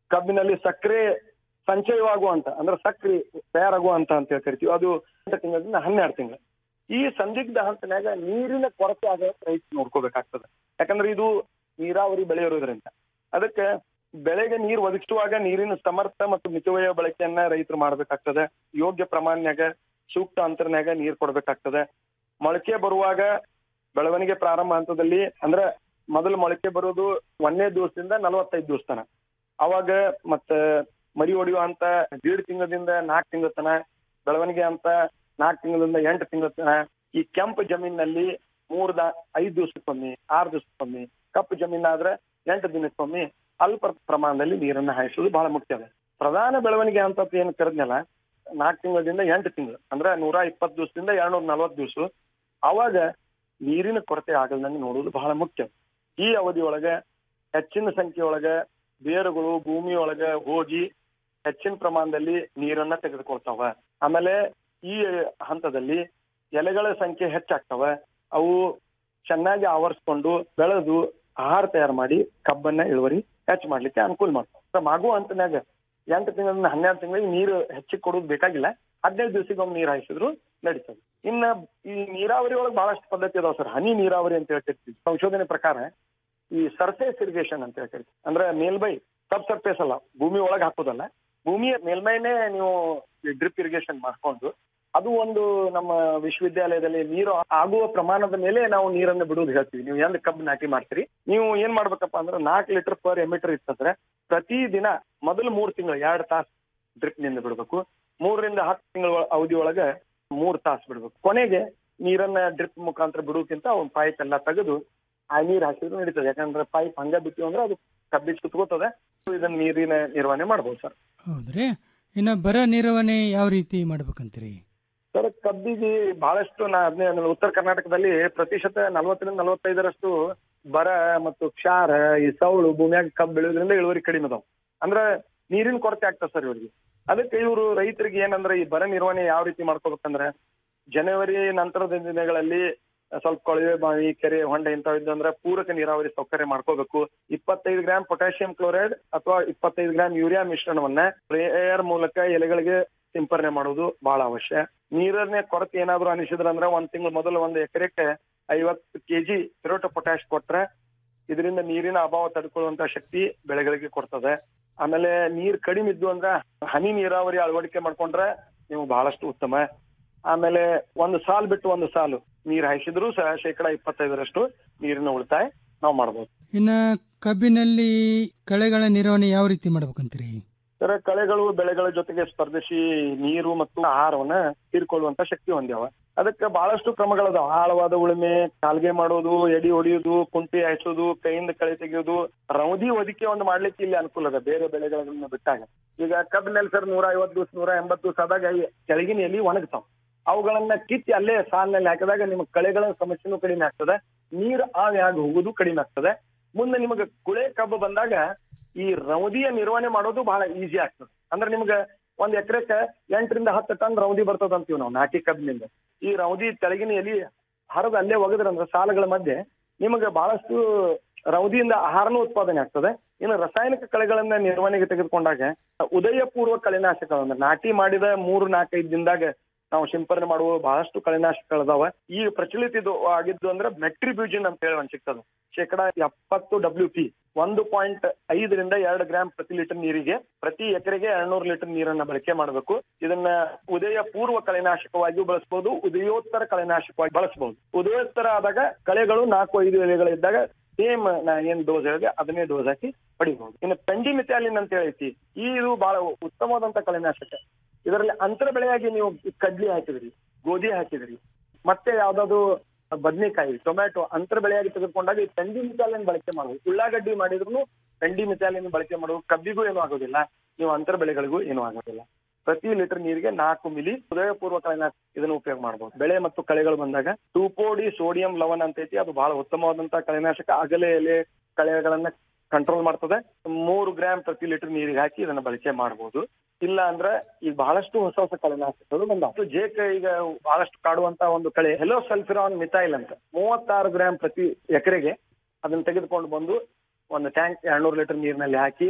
ಕಬ್ಬಿನಲ್ಲಿ ಸಕ್ಕರೆ ಸಂಚಯವಾಗುವಂತ ಅಂದ್ರೆ ಸಕ್ರೆ ತಯಾರಾಗುವಂತ ಅಂತ ಹೇಳಿ ಕರಿತೀವಿ ಅದು ಎಂಟು ತಿಂಗಳಿಂದ ಹನ್ನೆರಡು ತಿಂಗಳು ಈ ಸಂದಿಗ್ಧ ಹಂತನ್ಯಾಗ ನೀರಿನ ಕೊರತೆ ಆಗ ರೈತ ನೋಡ್ಕೋಬೇಕಾಗ್ತದೆ ಯಾಕಂದ್ರೆ ಇದು ನೀರಾವರಿ ಬೆಳೆ ಇರೋದ್ರಿಂದ ಅದಕ್ಕೆ ಬೆಳೆಗೆ ನೀರು ಒದಗಿಸುವಾಗ ನೀರಿನ ಸಮರ್ಥ ಮತ್ತು ಮಿತವ್ಯಯ ಬಳಕೆಯನ್ನ ರೈತರು ಮಾಡ್ಬೇಕಾಗ್ತದೆ ಯೋಗ್ಯ ಪ್ರಮಾಣನ್ಯಾಗ ಸೂಕ್ತ ಅಂತರ್ನ್ಯಾಗ ನೀರ್ ಕೊಡ್ಬೇಕಾಗ್ತದೆ ಮೊಳಕೆ ಬರುವಾಗ ಬೆಳವಣಿಗೆ ಪ್ರಾರಂಭ ಹಂತದಲ್ಲಿ ಅಂದ್ರೆ ಮೊದಲು ಮೊಳಕೆ ಬರೋದು ಒಂದನೇ ದಿವಸದಿಂದ ನಲವತ್ತೈದು ದಿವಸ ತನ ಅವಾಗ ಮತ್ತ ಮರಿ ಹೊಡಿಯೋ ಅಂತ ದೀಡ್ ತಿಂಗಳದಿಂದ ನಾಲ್ಕು ತಿಂಗಳ ತನ ಬೆಳವಣಿಗೆ ಅಂತ ನಾಲ್ಕು ತಿಂಗಳಿಂದ ಎಂಟು ತಿಂಗಳ ತನ ಈ ಕೆಂಪು ಜಮೀನಲ್ಲಿ ಮೂರ್ ದ ಐದು ದಿವಸಕ್ಕೊಮ್ಮೆ ಆರು ದಿವಸಕ್ಕೊಮ್ಮೆ ಕಪ್ಪು ಜಮೀನಾದ್ರೆ ಎಂಟು ದಿನಕ್ಕೊಮ್ಮೆ ಅಲ್ಪ ಪ್ರಮಾಣದಲ್ಲಿ ನೀರನ್ನ ಹಾಯಿಸೋದು ಬಹಳ ಮುಖ್ಯ ಅದ ಪ್ರಧಾನ ಬೆಳವಣಿಗೆ ಅಂತ ಏನ್ ಕರೆದ್ನಲ್ಲ ನಾಲ್ಕು ತಿಂಗಳಿಂದ ಎಂಟು ತಿಂಗಳು ಅಂದ್ರೆ ನೂರ ಇಪ್ಪತ್ತು ದಿವಸದಿಂದ ಎರಡ್ನೂರ ನಲ್ವತ್ತು ದಿವಸ ಅವಾಗ ನೀರಿನ ಕೊರತೆ ಆಗಲ್ದಂಗೆ ನೋಡುವುದು ಬಹಳ ಮುಖ್ಯ ಈ ಅವಧಿಯೊಳಗೆ ಹೆಚ್ಚಿನ ಸಂಖ್ಯೆಯೊಳಗ ಬೇರುಗಳು ಭೂಮಿಯೊಳಗ ಹೋಗಿ ಹೆಚ್ಚಿನ ಪ್ರಮಾಣದಲ್ಲಿ ನೀರನ್ನ ತೆಗೆದುಕೊಳ್ತಾವ ಆಮೇಲೆ ಈ ಹಂತದಲ್ಲಿ ಎಲೆಗಳ ಸಂಖ್ಯೆ ಹೆಚ್ಚಾಗ್ತವ ಅವು ಚೆನ್ನಾಗಿ ಆವರಿಸ್ಕೊಂಡು ಬೆಳೆದು ಆಹಾರ ತಯಾರು ಮಾಡಿ ಕಬ್ಬನ್ನ ಇಳುವರಿ ಹೆಚ್ಚು ಮಾಡ್ಲಿಕ್ಕೆ ಅನುಕೂಲ ಮಾಡ್ತಾವ ಮಾಗುವ ಹಂತನ್ಯಾಗ ಎಂಟು ತಿಂಗಳಿಂದ ಹನ್ನೆರಡು ತಿಂಗಳಿಗೆ ನೀರು ಹೆಚ್ಚಿಗೆ ಕೊಡೋದು ಬೇಕಾಗಿಲ್ಲ ಹದಿನೈದು ದಿವಸಕ್ಕೊಮ್ಮೆ ನೀರು ಹಾಯಿಸಿದ್ರು ನಡೀತದೆ ಇನ್ನ ಈ ನೀರಾವರಿ ಒಳಗೆ ಬಹಳಷ್ಟು ಪದ್ಧತಿ ಅದಾವ ಸರ್ ಹನಿ ನೀರಾವರಿ ಅಂತ ಹೇಳ್ತಿರ್ತೀವಿ ಸಂಶೋಧನೆ ಪ್ರಕಾರ ಈ ಸರ್ಫೇಸ್ ಇರಿಗೇಷನ್ ಅಂತ ಹೇಳ್ತೀವಿ ಅಂದ್ರೆ ಮೇಲ್ಮೈ ಸಬ್ ಸರ್ಫೇಸ್ ಅಲ್ಲ ಭೂಮಿ ಒಳಗೆ ಹಾಕೋದಲ್ಲ ಭೂಮಿಯ ಮೇಲ್ಮೈನೇ ನೀವು ಡ್ರಿಪ್ ಇರಿಗೇಷನ್ ಮಾಡ್ಕೊಂಡು ಅದು ಒಂದು ನಮ್ಮ ವಿಶ್ವವಿದ್ಯಾಲಯದಲ್ಲಿ ನೀರು ಆಗುವ ಪ್ರಮಾಣದ ಮೇಲೆ ನಾವು ನೀರನ್ನು ಬಿಡುವುದು ಹೇಳ್ತೀವಿ ನೀವು ಎಂದ್ ಕಬ್ಬು ನಾಟಿ ಮಾಡ್ತೀರಿ ನೀವು ಏನ್ ಮಾಡ್ಬೇಕಪ್ಪ ಅಂದ್ರೆ ನಾಲ್ಕು ಲೀಟರ್ ಪರ್ ಎಮಿಟರ್ ಇತ್ತಂದ್ರೆ ಪ್ರತಿ ದಿನ ಮೊದಲು ಮೂರ್ ತಿಂಗಳು ಎರಡು ತಾಸು ಡ್ರಿಪ್ ನಿಂದ ಬಿಡ್ಬೇಕು ಮೂರರಿಂದ ಹತ್ತು ತಿಂಗಳ ಅವಧಿ ಒಳಗೆ ಮೂರ್ ತಾಸು ಬಿಡ್ಬೇಕು ಕೊನೆಗೆ ನೀರನ್ನ ಡ್ರಿಪ್ ಮುಖಾಂತರ ಬಿಡೋಕ್ಕಿಂತ ಒಂದು ಪೈಪ್ ಎಲ್ಲ ತೆಗೆದು ಆ ನೀರ್ ಹಾಕಿದ್ರು ನಡೀತದೆ ಯಾಕಂದ್ರೆ ಪೈಪ್ ಹಂಗ ಬಿಟ್ಟಿವಿ ಅಂದ್ರೆ ಅದು ಕಬ್ಬಿಗೆ ಸುತ್ಕೋತದೆ ಇದನ್ನ ನೀರಿನ ನಿರ್ವಹಣೆ ಮಾಡ್ಬೋದು ಸರ್ ಹೌದ್ರಿ ಇನ್ನು ಬರ ನಿರ್ವಹಣೆ ಯಾವ ರೀತಿ ಮಾಡ್ಬೇಕಂತೀರಿ ಸರ್ ಕಬ್ಬಿಗೆ ಬಹಳಷ್ಟು ನಾ ಅದ್ನೇ ಅಂದ್ರೆ ಉತ್ತರ ಕರ್ನಾಟಕದಲ್ಲಿ ಪ್ರತಿಶತ ನಲವತ್ತರಿಂದ ನಲವತ್ತೈದರಷ್ಟು ಬರ ಮತ್ತು ಕ್ಷಾರ ಈ ಸೌಳು ಭೂಮಿಯಾಗ ಕಬ್ಬು ಬೆಳೆಯೋದ್ರಿಂದ ಇಳುವರಿ ಕಡಿಮೆ ಅದಾವ ಅಂದ್ರ ನೀರಿನ ಕೊರತೆ ಆಗ್ತದೆ ಸರ್ ಇವ್ರಿಗೆ ಅದಕ್ಕೆ ಇವರು ರೈತರಿಗೆ ಏನಂದ್ರೆ ಈ ಬರ ನಿರ್ವಹಣೆ ಯಾವ ರೀತಿ ಮಾಡ್ಕೋಬೇಕಂದ್ರೆ ಜನವರಿ ನಂತರದ ದಿನಗಳಲ್ಲಿ ಸ್ವಲ್ಪ ಕೊಳವೆ ಬಾವಿ ಕೆರೆ ಹೊಂಡ ಇಂಥವು ಇದ್ದಂದ್ರೆ ಪೂರಕ ನೀರಾವರಿ ಸೌಕರ್ಯ ಮಾಡ್ಕೋಬೇಕು ಇಪ್ಪತ್ತೈದು ಗ್ರಾಮ್ ಪೊಟ್ಯಾಷಿಯಂ ಕ್ಲೋರೈಡ್ ಅಥವಾ ಇಪ್ಪತ್ತೈದು ಗ್ರಾಮ್ ಯೂರಿಯಾ ಮಿಶ್ರಣವನ್ನ ಸ್ಪ್ರೇಯರ್ ಮೂಲಕ ಎಲೆಗಳಿಗೆ ಸಿಂಪರಣೆ ಮಾಡೋದು ಬಹಳ ಅವಶ್ಯ ನೀರನ್ನೇ ಕೊರತೆ ಏನಾದ್ರು ಅನಿಸಿದ್ರಂದ್ರೆ ಒಂದ್ ತಿಂಗಳು ಮೊದಲು ಒಂದು ಎಕರೆಕ್ಕೆ ಐವತ್ತು ಕೆಜಿ ಪಿರೋಟ ಪೊಟ್ಯಾಶ್ ಕೊಟ್ರೆ ಇದರಿಂದ ನೀರಿನ ಅಭಾವ ತಡ್ಕೊಳ್ಳುವಂತ ಶಕ್ತಿ ಬೆಳೆಗಳಿಗೆ ಕೊಡ್ತದೆ ಆಮೇಲೆ ನೀರ್ ಕಡಿಮೆ ಇದ್ದು ಅಂದ್ರೆ ಹನಿ ನೀರಾವರಿ ಅಳವಡಿಕೆ ಮಾಡ್ಕೊಂಡ್ರೆ ನೀವು ಬಹಳಷ್ಟು ಉತ್ತಮ ಆಮೇಲೆ ಒಂದು ಸಾಲ್ ಬಿಟ್ಟು ಒಂದು ಸಾಲು ನೀರ್ ಹಾಯಿಸಿದ್ರು ಸಹ ಶೇಕಡ ಇಪ್ಪತ್ತೈದರಷ್ಟು ನೀರಿನ ಉಳಿತಾಯ ನಾವು ಮಾಡ್ಬೋದು ಇನ್ನು ಕಬ್ಬಿನಲ್ಲಿ ಕಳೆಗಳ ನಿರ್ವಹಣೆ ಯಾವ ರೀತಿ ಮಾಡ್ಬೇಕಂತೀರಿ ಸರ್ ಕಳೆಗಳು ಬೆಳೆಗಳ ಜೊತೆಗೆ ಸ್ಪರ್ಧಿಸಿ ನೀರು ಮತ್ತು ಆಹಾರವನ್ನ ಹೀರ್ಕೊಳ್ಳುವಂತ ಶಕ್ತಿ ಹೊಂದ್ಯಾವ ಅದಕ್ಕೆ ಬಹಳಷ್ಟು ಕ್ರಮಗಳದಾವ ಆಳವಾದ ಉಳುಮೆ ಕಾಲ್ಗೆ ಮಾಡೋದು ಎಡಿ ಹೊಡಿಯೋದು ಕುಂಟಿ ಹಾಯಿಸೋದು ಕೈಯಿಂದ ಕಳೆ ತೆಗೆಯೋದು ರೌದಿ ಒದಿಕೆ ಒಂದು ಮಾಡ್ಲಿಕ್ಕೆ ಇಲ್ಲಿ ಅನುಕೂಲ ಅದ ಬೇರೆ ಬೆಳೆಗಳನ್ನ ಬಿಟ್ಟಾಗ ಈಗ ಕಬ್ಬಿನಲ್ಲಿ ಸರ್ ನೂರ ಐವತ್ತು ದಿವಸ ನೂರ ಎಂಬತ್ತು ದಿವಸ ಆದಾಗ ಈ ಕೆಳಗಿನ ಎಲಿ ಒಣಗ್ತಾವ ಅವುಗಳನ್ನ ಕಿತ್ತಿ ಅಲ್ಲೇ ಸಾಲಿನಲ್ಲಿ ಹಾಕಿದಾಗ ನಿಮ್ಗೆ ಕಳೆಗಳ ಸಮಸ್ಯೆನೂ ಕಡಿಮೆ ಆಗ್ತದೆ ನೀರು ಆವಿ ಆಗಿ ಹೋಗುದು ಕಡಿಮೆ ಆಗ್ತದೆ ಮುಂದೆ ನಿಮಗೆ ಕುಳೆ ಕಬ್ಬು ಬಂದಾಗ ಈ ರೌದಿಯ ನಿರ್ವಹಣೆ ಮಾಡೋದು ಬಹಳ ಈಸಿ ಆಗ್ತದೆ ಅಂದ್ರೆ ನಿಮ್ಗೆ ಒಂದ್ ಎಕರೆಕ್ಕೆ ಎಂಟರಿಂದ ಹತ್ತು ಟನ್ ರೌದಿ ಬರ್ತದ ಅಂತೀವಿ ನಾವು ನಾಟಿ ಕಬ್ಬಿನಿಂದ ಈ ರೌದಿ ತೆಳಗಿನ ಎಲಿ ಹರಿದು ಅಲ್ಲೇ ಒಗದ್ರಂದ್ರೆ ಸಾಲುಗಳ ಮಧ್ಯೆ ನಿಮಗೆ ಬಹಳಷ್ಟು ರೌದಿಯಿಂದ ಆಹಾರನೂ ಉತ್ಪಾದನೆ ಆಗ್ತದೆ ಇನ್ನು ರಾಸಾಯನಿಕ ಕಳೆಗಳನ್ನ ನಿರ್ವಹಣೆಗೆ ತೆಗೆದುಕೊಂಡಾಗ ಉದಯ ಪೂರ್ವ ಕಳೆನಾಶಕಗಳು ಅಂದ್ರೆ ನಾಟಿ ಮಾಡಿದ ಮೂರು ನಾಲ್ಕೈದು ದಿನದಾಗ ನಾವು ಸಿಂಪರಣೆ ಮಾಡುವ ಬಹಳಷ್ಟು ಕಳೆನಾಶಕಗಳದಾವ ಈಗ ಪ್ರಚಲಿತ ಇದು ಆಗಿದ್ದು ಅಂದ್ರೆ ಮೆಟ್ರಿಬ್ಯೂಜಿನ್ ಅಂತ ಹೇಳಿ ಒಂದ್ ಸಿಗ್ತದೆ ಶೇಕಡ ಎಪ್ಪತ್ತು ಡಬ್ಲ್ಯೂ ಪಿ ಒಂದು ಪಾಯಿಂಟ್ ಐದರಿಂದ ಎರಡು ಗ್ರಾಮ್ ಪ್ರತಿ ಲೀಟರ್ ನೀರಿಗೆ ಪ್ರತಿ ಎಕರೆಗೆ ಎರಡ್ನೂರು ಲೀಟರ್ ನೀರನ್ನ ಬಳಕೆ ಮಾಡಬೇಕು ಇದನ್ನ ಉದಯ ಪೂರ್ವ ಕಳೆನಾಶಕವಾಗಿಯೂ ಬಳಸಬಹುದು ಉದಯೋತ್ತರ ಕಳೆನಾಶಕವಾಗಿ ಬಳಸಬಹುದು ಉದಯೋತ್ತರ ಆದಾಗ ಕಳೆಗಳು ನಾಲ್ಕು ಐದು ಎಲೆಗಳಿದ್ದಾಗ ಸೇಮ್ ನಾ ಏನ್ ಡೋಸ್ ಹೇಳಿದೆ ಅದನ್ನೇ ಡೋಸ್ ಹಾಕಿ ಪಡಿಬಹುದು ಇನ್ನು ಪೆಂಡಿಮಿಥ್ಯಾಲಿನ್ ಅಂತ ಹೇಳೈತಿ ಈ ಇದು ಬಹಳ ಉತ್ತಮವಾದಂತ ಕಳೆನಾಶಕ ಇದರಲ್ಲಿ ಅಂತರ ಬೆಳೆಯಾಗಿ ನೀವು ಕಡ್ಲಿ ಹಾಕಿದ್ರಿ ಗೋಧಿ ಹಾಕಿದ್ರಿ ಮತ್ತೆ ಯಾವ್ದಾದ್ರು ಬದನೆಕಾಯಿ ಟೊಮ್ಯಾಟೊ ಅಂತರ ಬೆಳೆಯಾಗಿ ತೆಗೆದುಕೊಂಡಾಗ ಈ ಪೆಂಡಿ ಮಿಥಾಲಿನ್ ಬಳಕೆ ಮಾಡುವುದು ಉಳ್ಳಾಗಡ್ಡಿ ಮಾಡಿದ್ರು ಪೆಂಡಿ ಮಿಥಾಲಿನ್ ಬಳಕೆ ಮಾಡುವುದು ಕಬ್ಬಿಗೂ ಏನೂ ಆಗೋದಿಲ್ಲ ನೀವು ಅಂತರ ಬೆಳೆಗಳಿಗೂ ಏನೂ ಆಗೋದಿಲ್ಲ ಪ್ರತಿ ಲೀಟರ್ ನೀರಿಗೆ ನಾಲ್ಕು ಮಿಲಿ ಹೃದಯಪೂರ್ವಕ ಇದನ್ನು ಉಪಯೋಗ ಮಾಡಬಹುದು ಬೆಳೆ ಮತ್ತು ಕಳೆಗಳು ಬಂದಾಗ ಟೂಪೋಡಿ ಸೋಡಿಯಂ ಲವಣ ಅಂತ ಐತಿ ಅದು ಬಹಳ ಉತ್ತಮವಾದಂತಹ ಕಳೆನಾಶಕ ಅಗಲೆ ಎಲೆ ಕಳೆಗಳನ್ನ ಕಂಟ್ರೋಲ್ ಮಾಡ್ತದೆ ಮೂರು ಗ್ರಾಮ್ ಪ್ರತಿ ಲೀಟರ್ ನೀರಿಗೆ ಹಾಕಿ ಇದನ್ನ ಬಳಕೆ ಮಾಡಬಹುದು ಇಲ್ಲ ಅಂದ್ರೆ ಈಗ ಬಹಳಷ್ಟು ಹೊಸ ಹೊಸ ಕಳೆನಾಶಕಗಳು ಬಂದಾವ ಜೇಕ ಈಗ ಬಹಳಷ್ಟು ಕಾಡುವಂತ ಒಂದು ಕಳೆ ಹೆಲೋ ಸಲ್ಫಿರಾನ್ ಮಿಥೈಲ್ ಅಂತ ಮೂವತ್ತಾರು ಗ್ರಾಮ್ ಪ್ರತಿ ಎಕರೆಗೆ ಅದನ್ನ ತೆಗೆದುಕೊಂಡು ಬಂದು ಒಂದು ಟ್ಯಾಂಕ್ ಎರಡ್ನೂರು ಲೀಟರ್ ನೀರಿನಲ್ಲಿ ಹಾಕಿ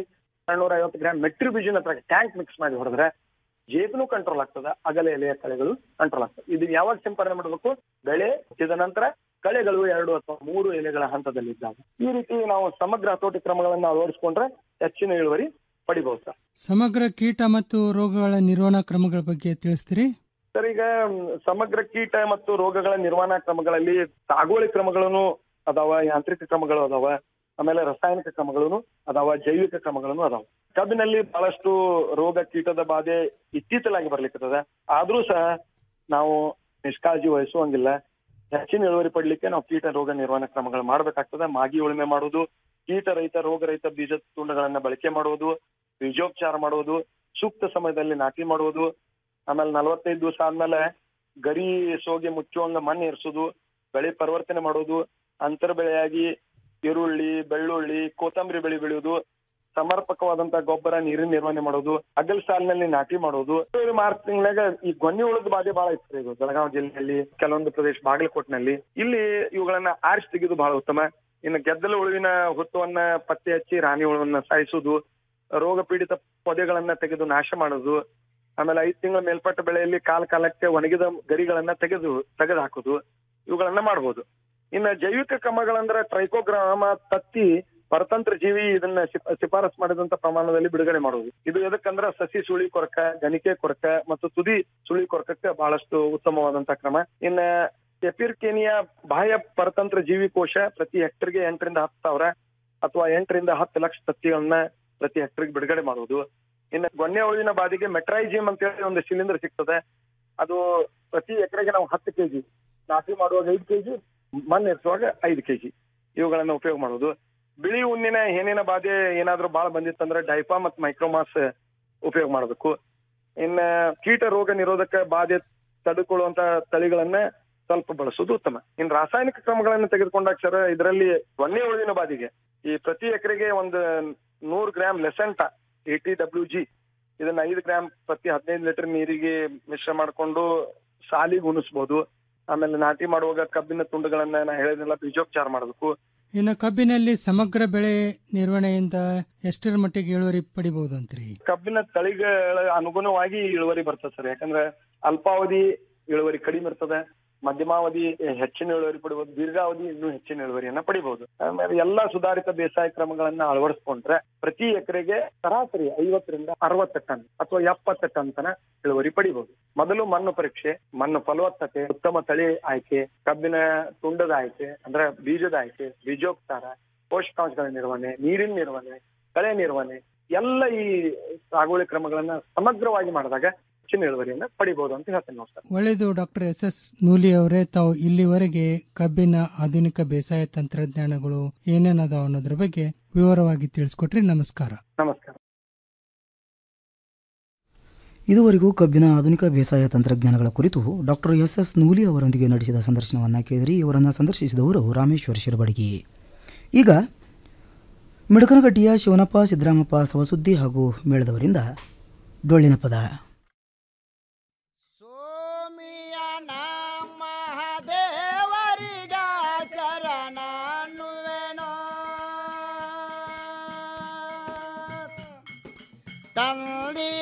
ಎರಡ್ನೂರ ಐವತ್ತು ಗ್ರಾಮ್ ಮೆಟ್ರಿಬಿಜಿನ್ ಅಥವಾ ಟ್ಯಾಂಕ್ ಮಿಕ್ಸ್ ಮಾಡಿ ಹೊಡೆದ್ರೆ ಜೇಬನು ಕಂಟ್ರೋಲ್ ಆಗ್ತದೆ ಅಗಲ ಎಲೆಯ ಕಳೆಗಳು ಕಂಟ್ರೋಲ್ ಆಗ್ತದೆ ಇದು ಯಾವಾಗ ಸಿಂಪರಣೆ ಮಾಡಬೇಕು ಬೆಳೆ ಹುಟ್ಟಿದ ನಂತರ ಕಳೆಗಳು ಎರಡು ಅಥವಾ ಮೂರು ಎಲೆಗಳ ಹಂತದಲ್ಲಿ ಇದ್ದಾಗ ಈ ರೀತಿ ನಾವು ಸಮಗ್ರ ಹತೋಟಿ ಕ್ರಮಗಳನ್ನು ಅಳವಡಿಸಿಕೊಂಡ್ರೆ ಹೆಚ್ಚಿನ ಇಳುವರಿ ಪಡಿಬಹುದು ಸರ್ ಸಮಗ್ರ ಕೀಟ ಮತ್ತು ರೋಗಗಳ ನಿರ್ವಹಣಾ ಕ್ರಮಗಳ ಬಗ್ಗೆ ತಿಳಿಸ್ತೀರಿ ಸರ್ ಈಗ ಮ್, ಸಮಗ್ರ ಕೀಟ ಮತ್ತು ರೋಗಗಳ ನಿರ್ವಹಣಾ ಕ್ರಮಗಳಲ್ಲಿ ಸಾಗುವಳಿ ಕ್ರಮಗಳನ್ನು ಅದಾವ ಯಾಂತ್ರಿಕ ಕ್ರಮಗಳು ಅದಾವ ಆಮೇಲೆ ರಾಸಾಯನಿಕ ಕ್ರಮಗಳನ್ನು ಅದಾವ ಜೈವಿಕ ಕ್ರಮಗಳನ್ನು ಅದಾವ ಕಬ್ಬಿನಲ್ಲಿ ಬಹಳಷ್ಟು ರೋಗ ಕೀಟದ ಬಾಧೆ ಇತ್ತೀಚಲಾಗಿ ಬರ್ಲಿಕ್ಕದ ಆದ್ರೂ ಸಹ ನಾವು ನಿಷ್ಕಾಳಜಿ ವಹಿಸುವಂಗಿಲ್ಲ ಹೆಚ್ಚಿನ ಇಳುವರಿ ಪಡ್ಲಿಕ್ಕೆ ನಾವು ಕೀಟ ರೋಗ ನಿರ್ವಹಣಾ ಕ್ರಮಗಳು ಮಾಡ್ಬೇಕಾಗ್ತದೆ ಮಾಗಿ ಉಳುಮೆ ಮಾಡುವುದು ಕೀಟ ರಹಿತ ರೋಗ ರಹಿತ ಬೀಜ ತುಂಡುಗಳನ್ನ ಬಳಕೆ ಮಾಡುವುದು ಬೀಜೋಪಚಾರ ಮಾಡುವುದು ಸೂಕ್ತ ಸಮಯದಲ್ಲಿ ನಾಟಿ ಮಾಡುವುದು ಆಮೇಲೆ ನಲವತ್ತೈದು ದಿವಸ ಆದ್ಮೇಲೆ ಗರಿ ಸೋಗೆ ಮುಚ್ಚುವಂಗ ಮಣ್ಣು ಇರಿಸೋದು ಬೆಳೆ ಪರಿವರ್ತನೆ ಮಾಡೋದು ಅಂತರ ಬೆಳೆಯಾಗಿ ಈರುಳ್ಳಿ ಬೆಳ್ಳುಳ್ಳಿ ಕೊತ್ತಂಬರಿ ಬೆಳೆ ಬೆಳೆಯುವುದು ಸಮರ್ಪಕವಾದಂತ ಗೊಬ್ಬರ ನೀರಿನ ನಿರ್ವಹಣೆ ಮಾಡೋದು ಅಗಲ್ ಸಾಲಿನಲ್ಲಿ ನಾಟಿ ಮಾಡೋದು ಫೆಬ್ರವರಿ ಮಾರ್ಚ್ ತಿಂಗಳಾಗ ಈ ಗೊನ್ನಿ ಉಳದ ಬಾಧೆ ಬಹಳ ಇತ್ತು ಇದು ಬೆಳಗಾವಿ ಜಿಲ್ಲೆಯಲ್ಲಿ ಕೆಲವೊಂದು ಪ್ರದೇಶ ಬಾಗಲಕೋಟ್ನಲ್ಲಿ ಇಲ್ಲಿ ಇವುಗಳನ್ನ ಆರಿಸಿ ತೆಗೆದು ಬಹಳ ಉತ್ತಮ ಇನ್ನು ಗೆದ್ದಲು ಹುಳುವಿನ ಹುತ್ತವನ್ನ ಪತ್ತೆ ಹಚ್ಚಿ ರಾಣಿ ಹುಳುವನ್ನ ಸಾಯಿಸುವುದು ರೋಗ ಪೀಡಿತ ಪೊದೆಗಳನ್ನ ತೆಗೆದು ನಾಶ ಮಾಡೋದು ಆಮೇಲೆ ಐದು ತಿಂಗಳ ಮೇಲ್ಪಟ್ಟ ಬೆಳೆಯಲ್ಲಿ ಕಾಲ ಕಾಲಕ್ಕೆ ಒಣಗಿದ ಗರಿಗಳನ್ನ ತೆಗೆದು ತೆಗೆದು ಹಾಕುದು ಇವುಗಳನ್ನ ಮಾಡ್ಬೋದು ಇನ್ನ ಜೈವಿಕ ಕ್ರಮಗಳಂದ್ರೆ ಟ್ರೈಕೋಗ್ರಾಮ ತತ್ತಿ ಪರತಂತ್ರ ಜೀವಿ ಇದನ್ನ ಶಿಫ- ಶಿಫಾರಸ್ ಮಾಡಿದಂತ ಪ್ರಮಾಣದಲ್ಲಿ ಬಿಡುಗಡೆ ಮಾಡುವುದು ಇದು ಎದಕ್ಕಂದ್ರ ಸಸಿ ಸುಳಿ ಕೊರಕ ಗಣಿಕೆ ಕೊರಕ ಮತ್ತು ತುದಿ ಸುಳಿ ಕೊರಕಕ್ಕೆ ಬಹಳಷ್ಟು ಉತ್ತಮವಾದಂತ ಕ್ರಮ ಇನ್ನ ಎಪಿರ್ಕೇನಿಯಾ ಬಾಹ್ಯ ಪರತಂತ್ರ ಜೀವಿ ಕೋಶ ಪ್ರತಿ ಹೆಕ್ಟರ್ಗೆ ಎಂಟರಿಂದ ಹತ್ತು ಸಾವಿರ ಅಥವಾ ಎಂಟರಿಂದ ಹತ್ತು ಲಕ್ಷ ತತ್ತಿಗಳನ್ನ ಪ್ರತಿ ಹೆಕ್ಟರ್ಗೆ ಬಿಡುಗಡೆ ಮಾಡುವುದು ಇನ್ನು ಗೊನ್ನೆ ಹುಳುವಿನ ಬಾಧಿಗೆ ಮೆಟ್ರೈಜಿಯಂ ಅಂತ ಹೇಳಿ ಒಂದು ಶಿಲೀಂಧ್ರ ಸಿಗ್ತದೆ ಅದು ಪ್ರತಿ ಎಕರೆಗೆ ನಾವು ಹತ್ತು ಕೆಜಿ ನಾಟಿ ಮಾಡುವಾಗ ಐದು ಕೆಜಿ ಮಣ್ಣು ಎರಿಸುವಾಗ ಐದು ಕೆಜಿ ಇವುಗಳನ್ನ ಉಪಯೋಗ ಮಾಡೋದು ಬಿಳಿ ಹುಣ್ಣಿನ ಹೇನಿನ ಬಾಧೆ ಏನಾದ್ರೂ ಬಾಳ ಬಂದಿತ್ತಂದ್ರೆ ಡೈಪಾ ಮತ್ತು ಮೈಕ್ರೋಮಾಸ್ ಉಪಯೋಗ ಮಾಡಬೇಕು ಇನ್ನ ಕೀಟ ರೋಗ ನಿರೋಧಕ ಬಾಧೆ ತಡೆಕೊಳ್ಳುವಂತ ತಳಿಗಳನ್ನ ಸ್ವಲ್ಪ ಬಳಸೋದು ಉತ್ತಮ ಇನ್ ರಾಸಾಯನಿಕ ಕ್ರಮಗಳನ್ನ ತೆಗೆದುಕೊಂಡಾಗ ಸರ್ ಇದರಲ್ಲಿ ಒಂದೇ ಹುಳುವಿನ ಬಾಧಿಗೆ ಈ ಪ್ರತಿ ಎಕರೆಗೆ ಒಂದು ನೂರು ಗ್ರಾಮ್ ಲೆಸೆಂಟ ಏಟಿ ಡಬ್ಲ್ಯೂ ಜಿ ಇದನ್ನ ಐದು ಗ್ರಾಮ್ ಪ್ರತಿ ಹದಿನೈದು ಲೀಟರ್ ನೀರಿಗೆ ಮಿಶ್ರ ಮಾಡ್ಕೊಂಡು ಸಾಲಿಗೆ ಉಣಿಸ್ಬೋದು ಆಮೇಲೆ ನಾಟಿ ಮಾಡುವಾಗ ಕಬ್ಬಿನ ತುಂಡುಗಳನ್ನ ನಾ ಹೇಳಿದ್ನೆಲ್ಲ ಬೀಜೋಪಚಾರ ಮಾಡಬೇಕು ಇನ್ನು ಕಬ್ಬಿನಲ್ಲಿ ಸಮಗ್ರ ಬೆಳೆ ನಿರ್ವಹಣೆಯಿಂದ ಎಷ್ಟರ ಮಟ್ಟಿಗೆ ಇಳುವರಿ ಪಡಿಬಹುದು ಅಂತೀರಿ ಕಬ್ಬಿನ ತಳಿಗಳ ಅನುಗುಣವಾಗಿ ಇಳುವರಿ ಬರ್ತದೆ ಸರ್ ಯಾಕಂದ್ರೆ ಅಲ್ಪಾವಧಿ ಇಳುವರಿ ಕಡಿಮೆ ಇರ್ತದೆ ಮಧ್ಯಮಾವಧಿ ಹೆಚ್ಚಿನ ಇಳುವರಿ ಪಡಿಬಹುದು ದೀರ್ಘಾವಧಿ ಇನ್ನೂ ಹೆಚ್ಚಿನ ಇಳುವರಿಯನ್ನ ಪಡಿಬಹುದು ಆಮೇಲೆ ಎಲ್ಲಾ ಸುಧಾರಿತ ಬೇಸಾಯ ಕ್ರಮಗಳನ್ನ ಅಳವಡಿಸ್ಕೊಂಡ್ರೆ ಪ್ರತಿ ಎಕರೆಗೆ ಸರಾಸರಿ ಐವತ್ತರಿಂದ ಅರವತ್ತು ಟನ್ ಅಥವಾ ಎಪ್ಪತ್ತು ಟನ್ ತನ ಇಳುವರಿ ಪಡಿಬಹುದು ಮೊದಲು ಮಣ್ಣು ಪರೀಕ್ಷೆ ಮಣ್ಣು ಫಲವತ್ತತೆ ಉತ್ತಮ ತಳಿ ಆಯ್ಕೆ ಕಬ್ಬಿನ ತುಂಡದ ಆಯ್ಕೆ ಅಂದ್ರೆ ಬೀಜದ ಆಯ್ಕೆ ಬೀಜೋಪಚಾರ ಪೋಷಕಾಂಶಗಳ ನಿರ್ವಹಣೆ ನೀರಿನ ನಿರ್ವಹಣೆ ಕಳೆ ನಿರ್ವಹಣೆ ಎಲ್ಲ ಈ ಸಾಗುವಳಿ ಕ್ರಮಗಳನ್ನ ಸಮಗ್ರವಾಗಿ ಮಾಡಿದಾಗ ಹೆಚ್ಚಿನ ಇಳುವರಿಯನ್ನ ಪಡಿಬಹುದು ಅಂತ ಹೇಳ್ತೇನೆ ನೋಡಿ ಸರ್ ಒಳ್ಳೆಯದು ಡಾಕ್ಟರ್ ಎಸ್ ಎಸ್ ನೂಲಿ ಅವರೇ ತಾವು ಇಲ್ಲಿವರೆಗೆ ಕಬ್ಬಿನ ಆಧುನಿಕ ಬೇಸಾಯ ತಂತ್ರಜ್ಞಾನಗಳು ಏನೇನದಾವ ಅನ್ನೋದ್ರ ಬಗ್ಗೆ ವಿವರವಾಗಿ ತಿಳಿಸ್ಕೊಟ್ರಿ ನಮಸ್ಕಾರ ನಮಸ್ಕಾರ ಇದುವರೆಗೂ ಕಬ್ಬಿನ ಆಧುನಿಕ ಬೇಸಾಯ ತಂತ್ರಜ್ಞಾನಗಳ ಕುರಿತು ಡಾಕ್ಟರ್ ಎಸ್ ಎಸ್ ನೂಲಿ ಅವರೊಂದಿಗೆ ನಡೆಸಿದ ಸಂದರ್ಶನವನ್ನು ಕೇಳಿದ್ರಿ ಇವರನ್ನು ಸಂದರ್ಶಿಸಿದವರು ರಾಮೇಶ್ವರ ಶಿರಬಡಗಿ ಈಗ ಮಿಡಕನಗಟ್ಟಿಯ ಶಿವನಪ್ಪ ಸಿದ್ದರಾಮಪ್ಪ ಸವಸುದ್ದಿ ಹಾಗೂ ಮೇಳದವರಿಂದ ಡೊಳ್ಳಿನ ಪದ ದೇವರಿಗ ಶರಣಾನುವೆನೋ ತಂದೆಯ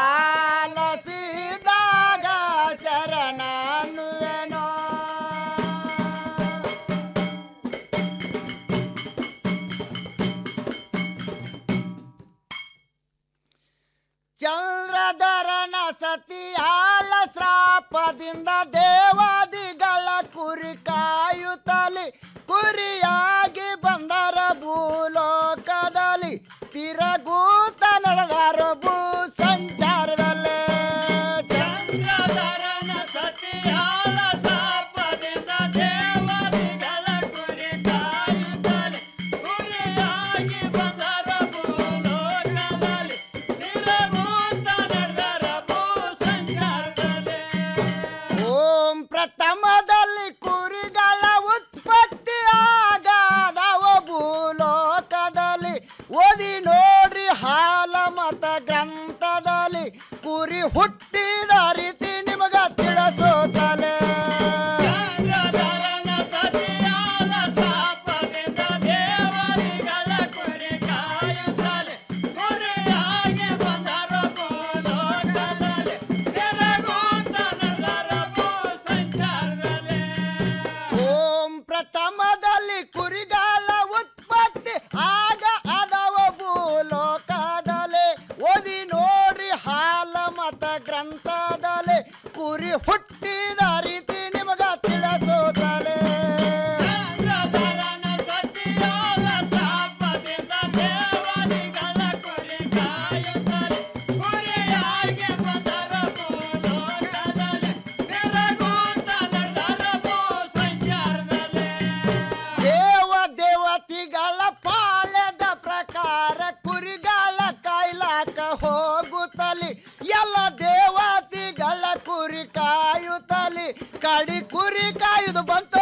ಹಾಲಸಿದಾಗ ಶರಣಾನುವೆನೋ ಚಂದ್ರಧರನ ಸತಿಯಾಲ ಶ್ರಾಪದಿಂದ ದೇವಾದಿಗಳ ಕುರಿ ಕಾಯುತ್ತಲಿ ಕುರಿಯಾಗಿ ಬಂದರ ಭೂಲೋಕದಲ್ಲಿ ತಿರಗೂತ ನಡೆದರ ಭೂ ಸಂಚಾರದಲ್ಲೇ ಚಂದ್ರಧರನ ಸತಿಯಾಲ ಶ್ರಾಪದಿಂದ ದೇವಾದಿಗಳ ಕುರಿ ಕಾಯುತ್ತಲಿ ಕುರಿಯಾಗಿ ಬಂದರ ಭೂಲೋಕದಲ್ಲಿ ಓಂ ಪ್ರಥಮದಲ್ಲಿ ಕುರಿಗಳ ಉತ್ಪತ್ತಿ ಆಗದವ ಭೂಲೋಕದಲ್ಲಿ ಓದಿ ನೋಡ್ರಿ ಹಾಲ ಮತ ಗ್ರಂಥದಲ್ಲಿ ಕುರಿ ಹುಟ್ಟಿದ ರೀತಿ ನಿಮಗ ತಿಳಿಸೋತಲೆ ದೇವರಿಗಳ ಕುರಿ ಕಾಯುತ್ತಲೆ ಕುರಿ ಗ್ರಂಥದಲ್ಲಿ ಕುರಿ ಹುಟ್ಟಿದ ರೀತಿ ನಿಮಗ ತಿಳಿಸೋದಲೆ ದೇವ ದೇವತಿಗಳ ಪಾಳ್ಯದ ಪ್ರಕಾರ ಕುರಿಗಳ ಕಾಯ್ಲಾಕ ಹೋಗುತ್ತಲಿ ಎಲ್ಲ ದೇವತಿಗಳ ಕುರಿ ಕಾಯುತ್ತಲಿ ಕಡಿ ಕುರಿ ಕಾಯುದು ಬಂತ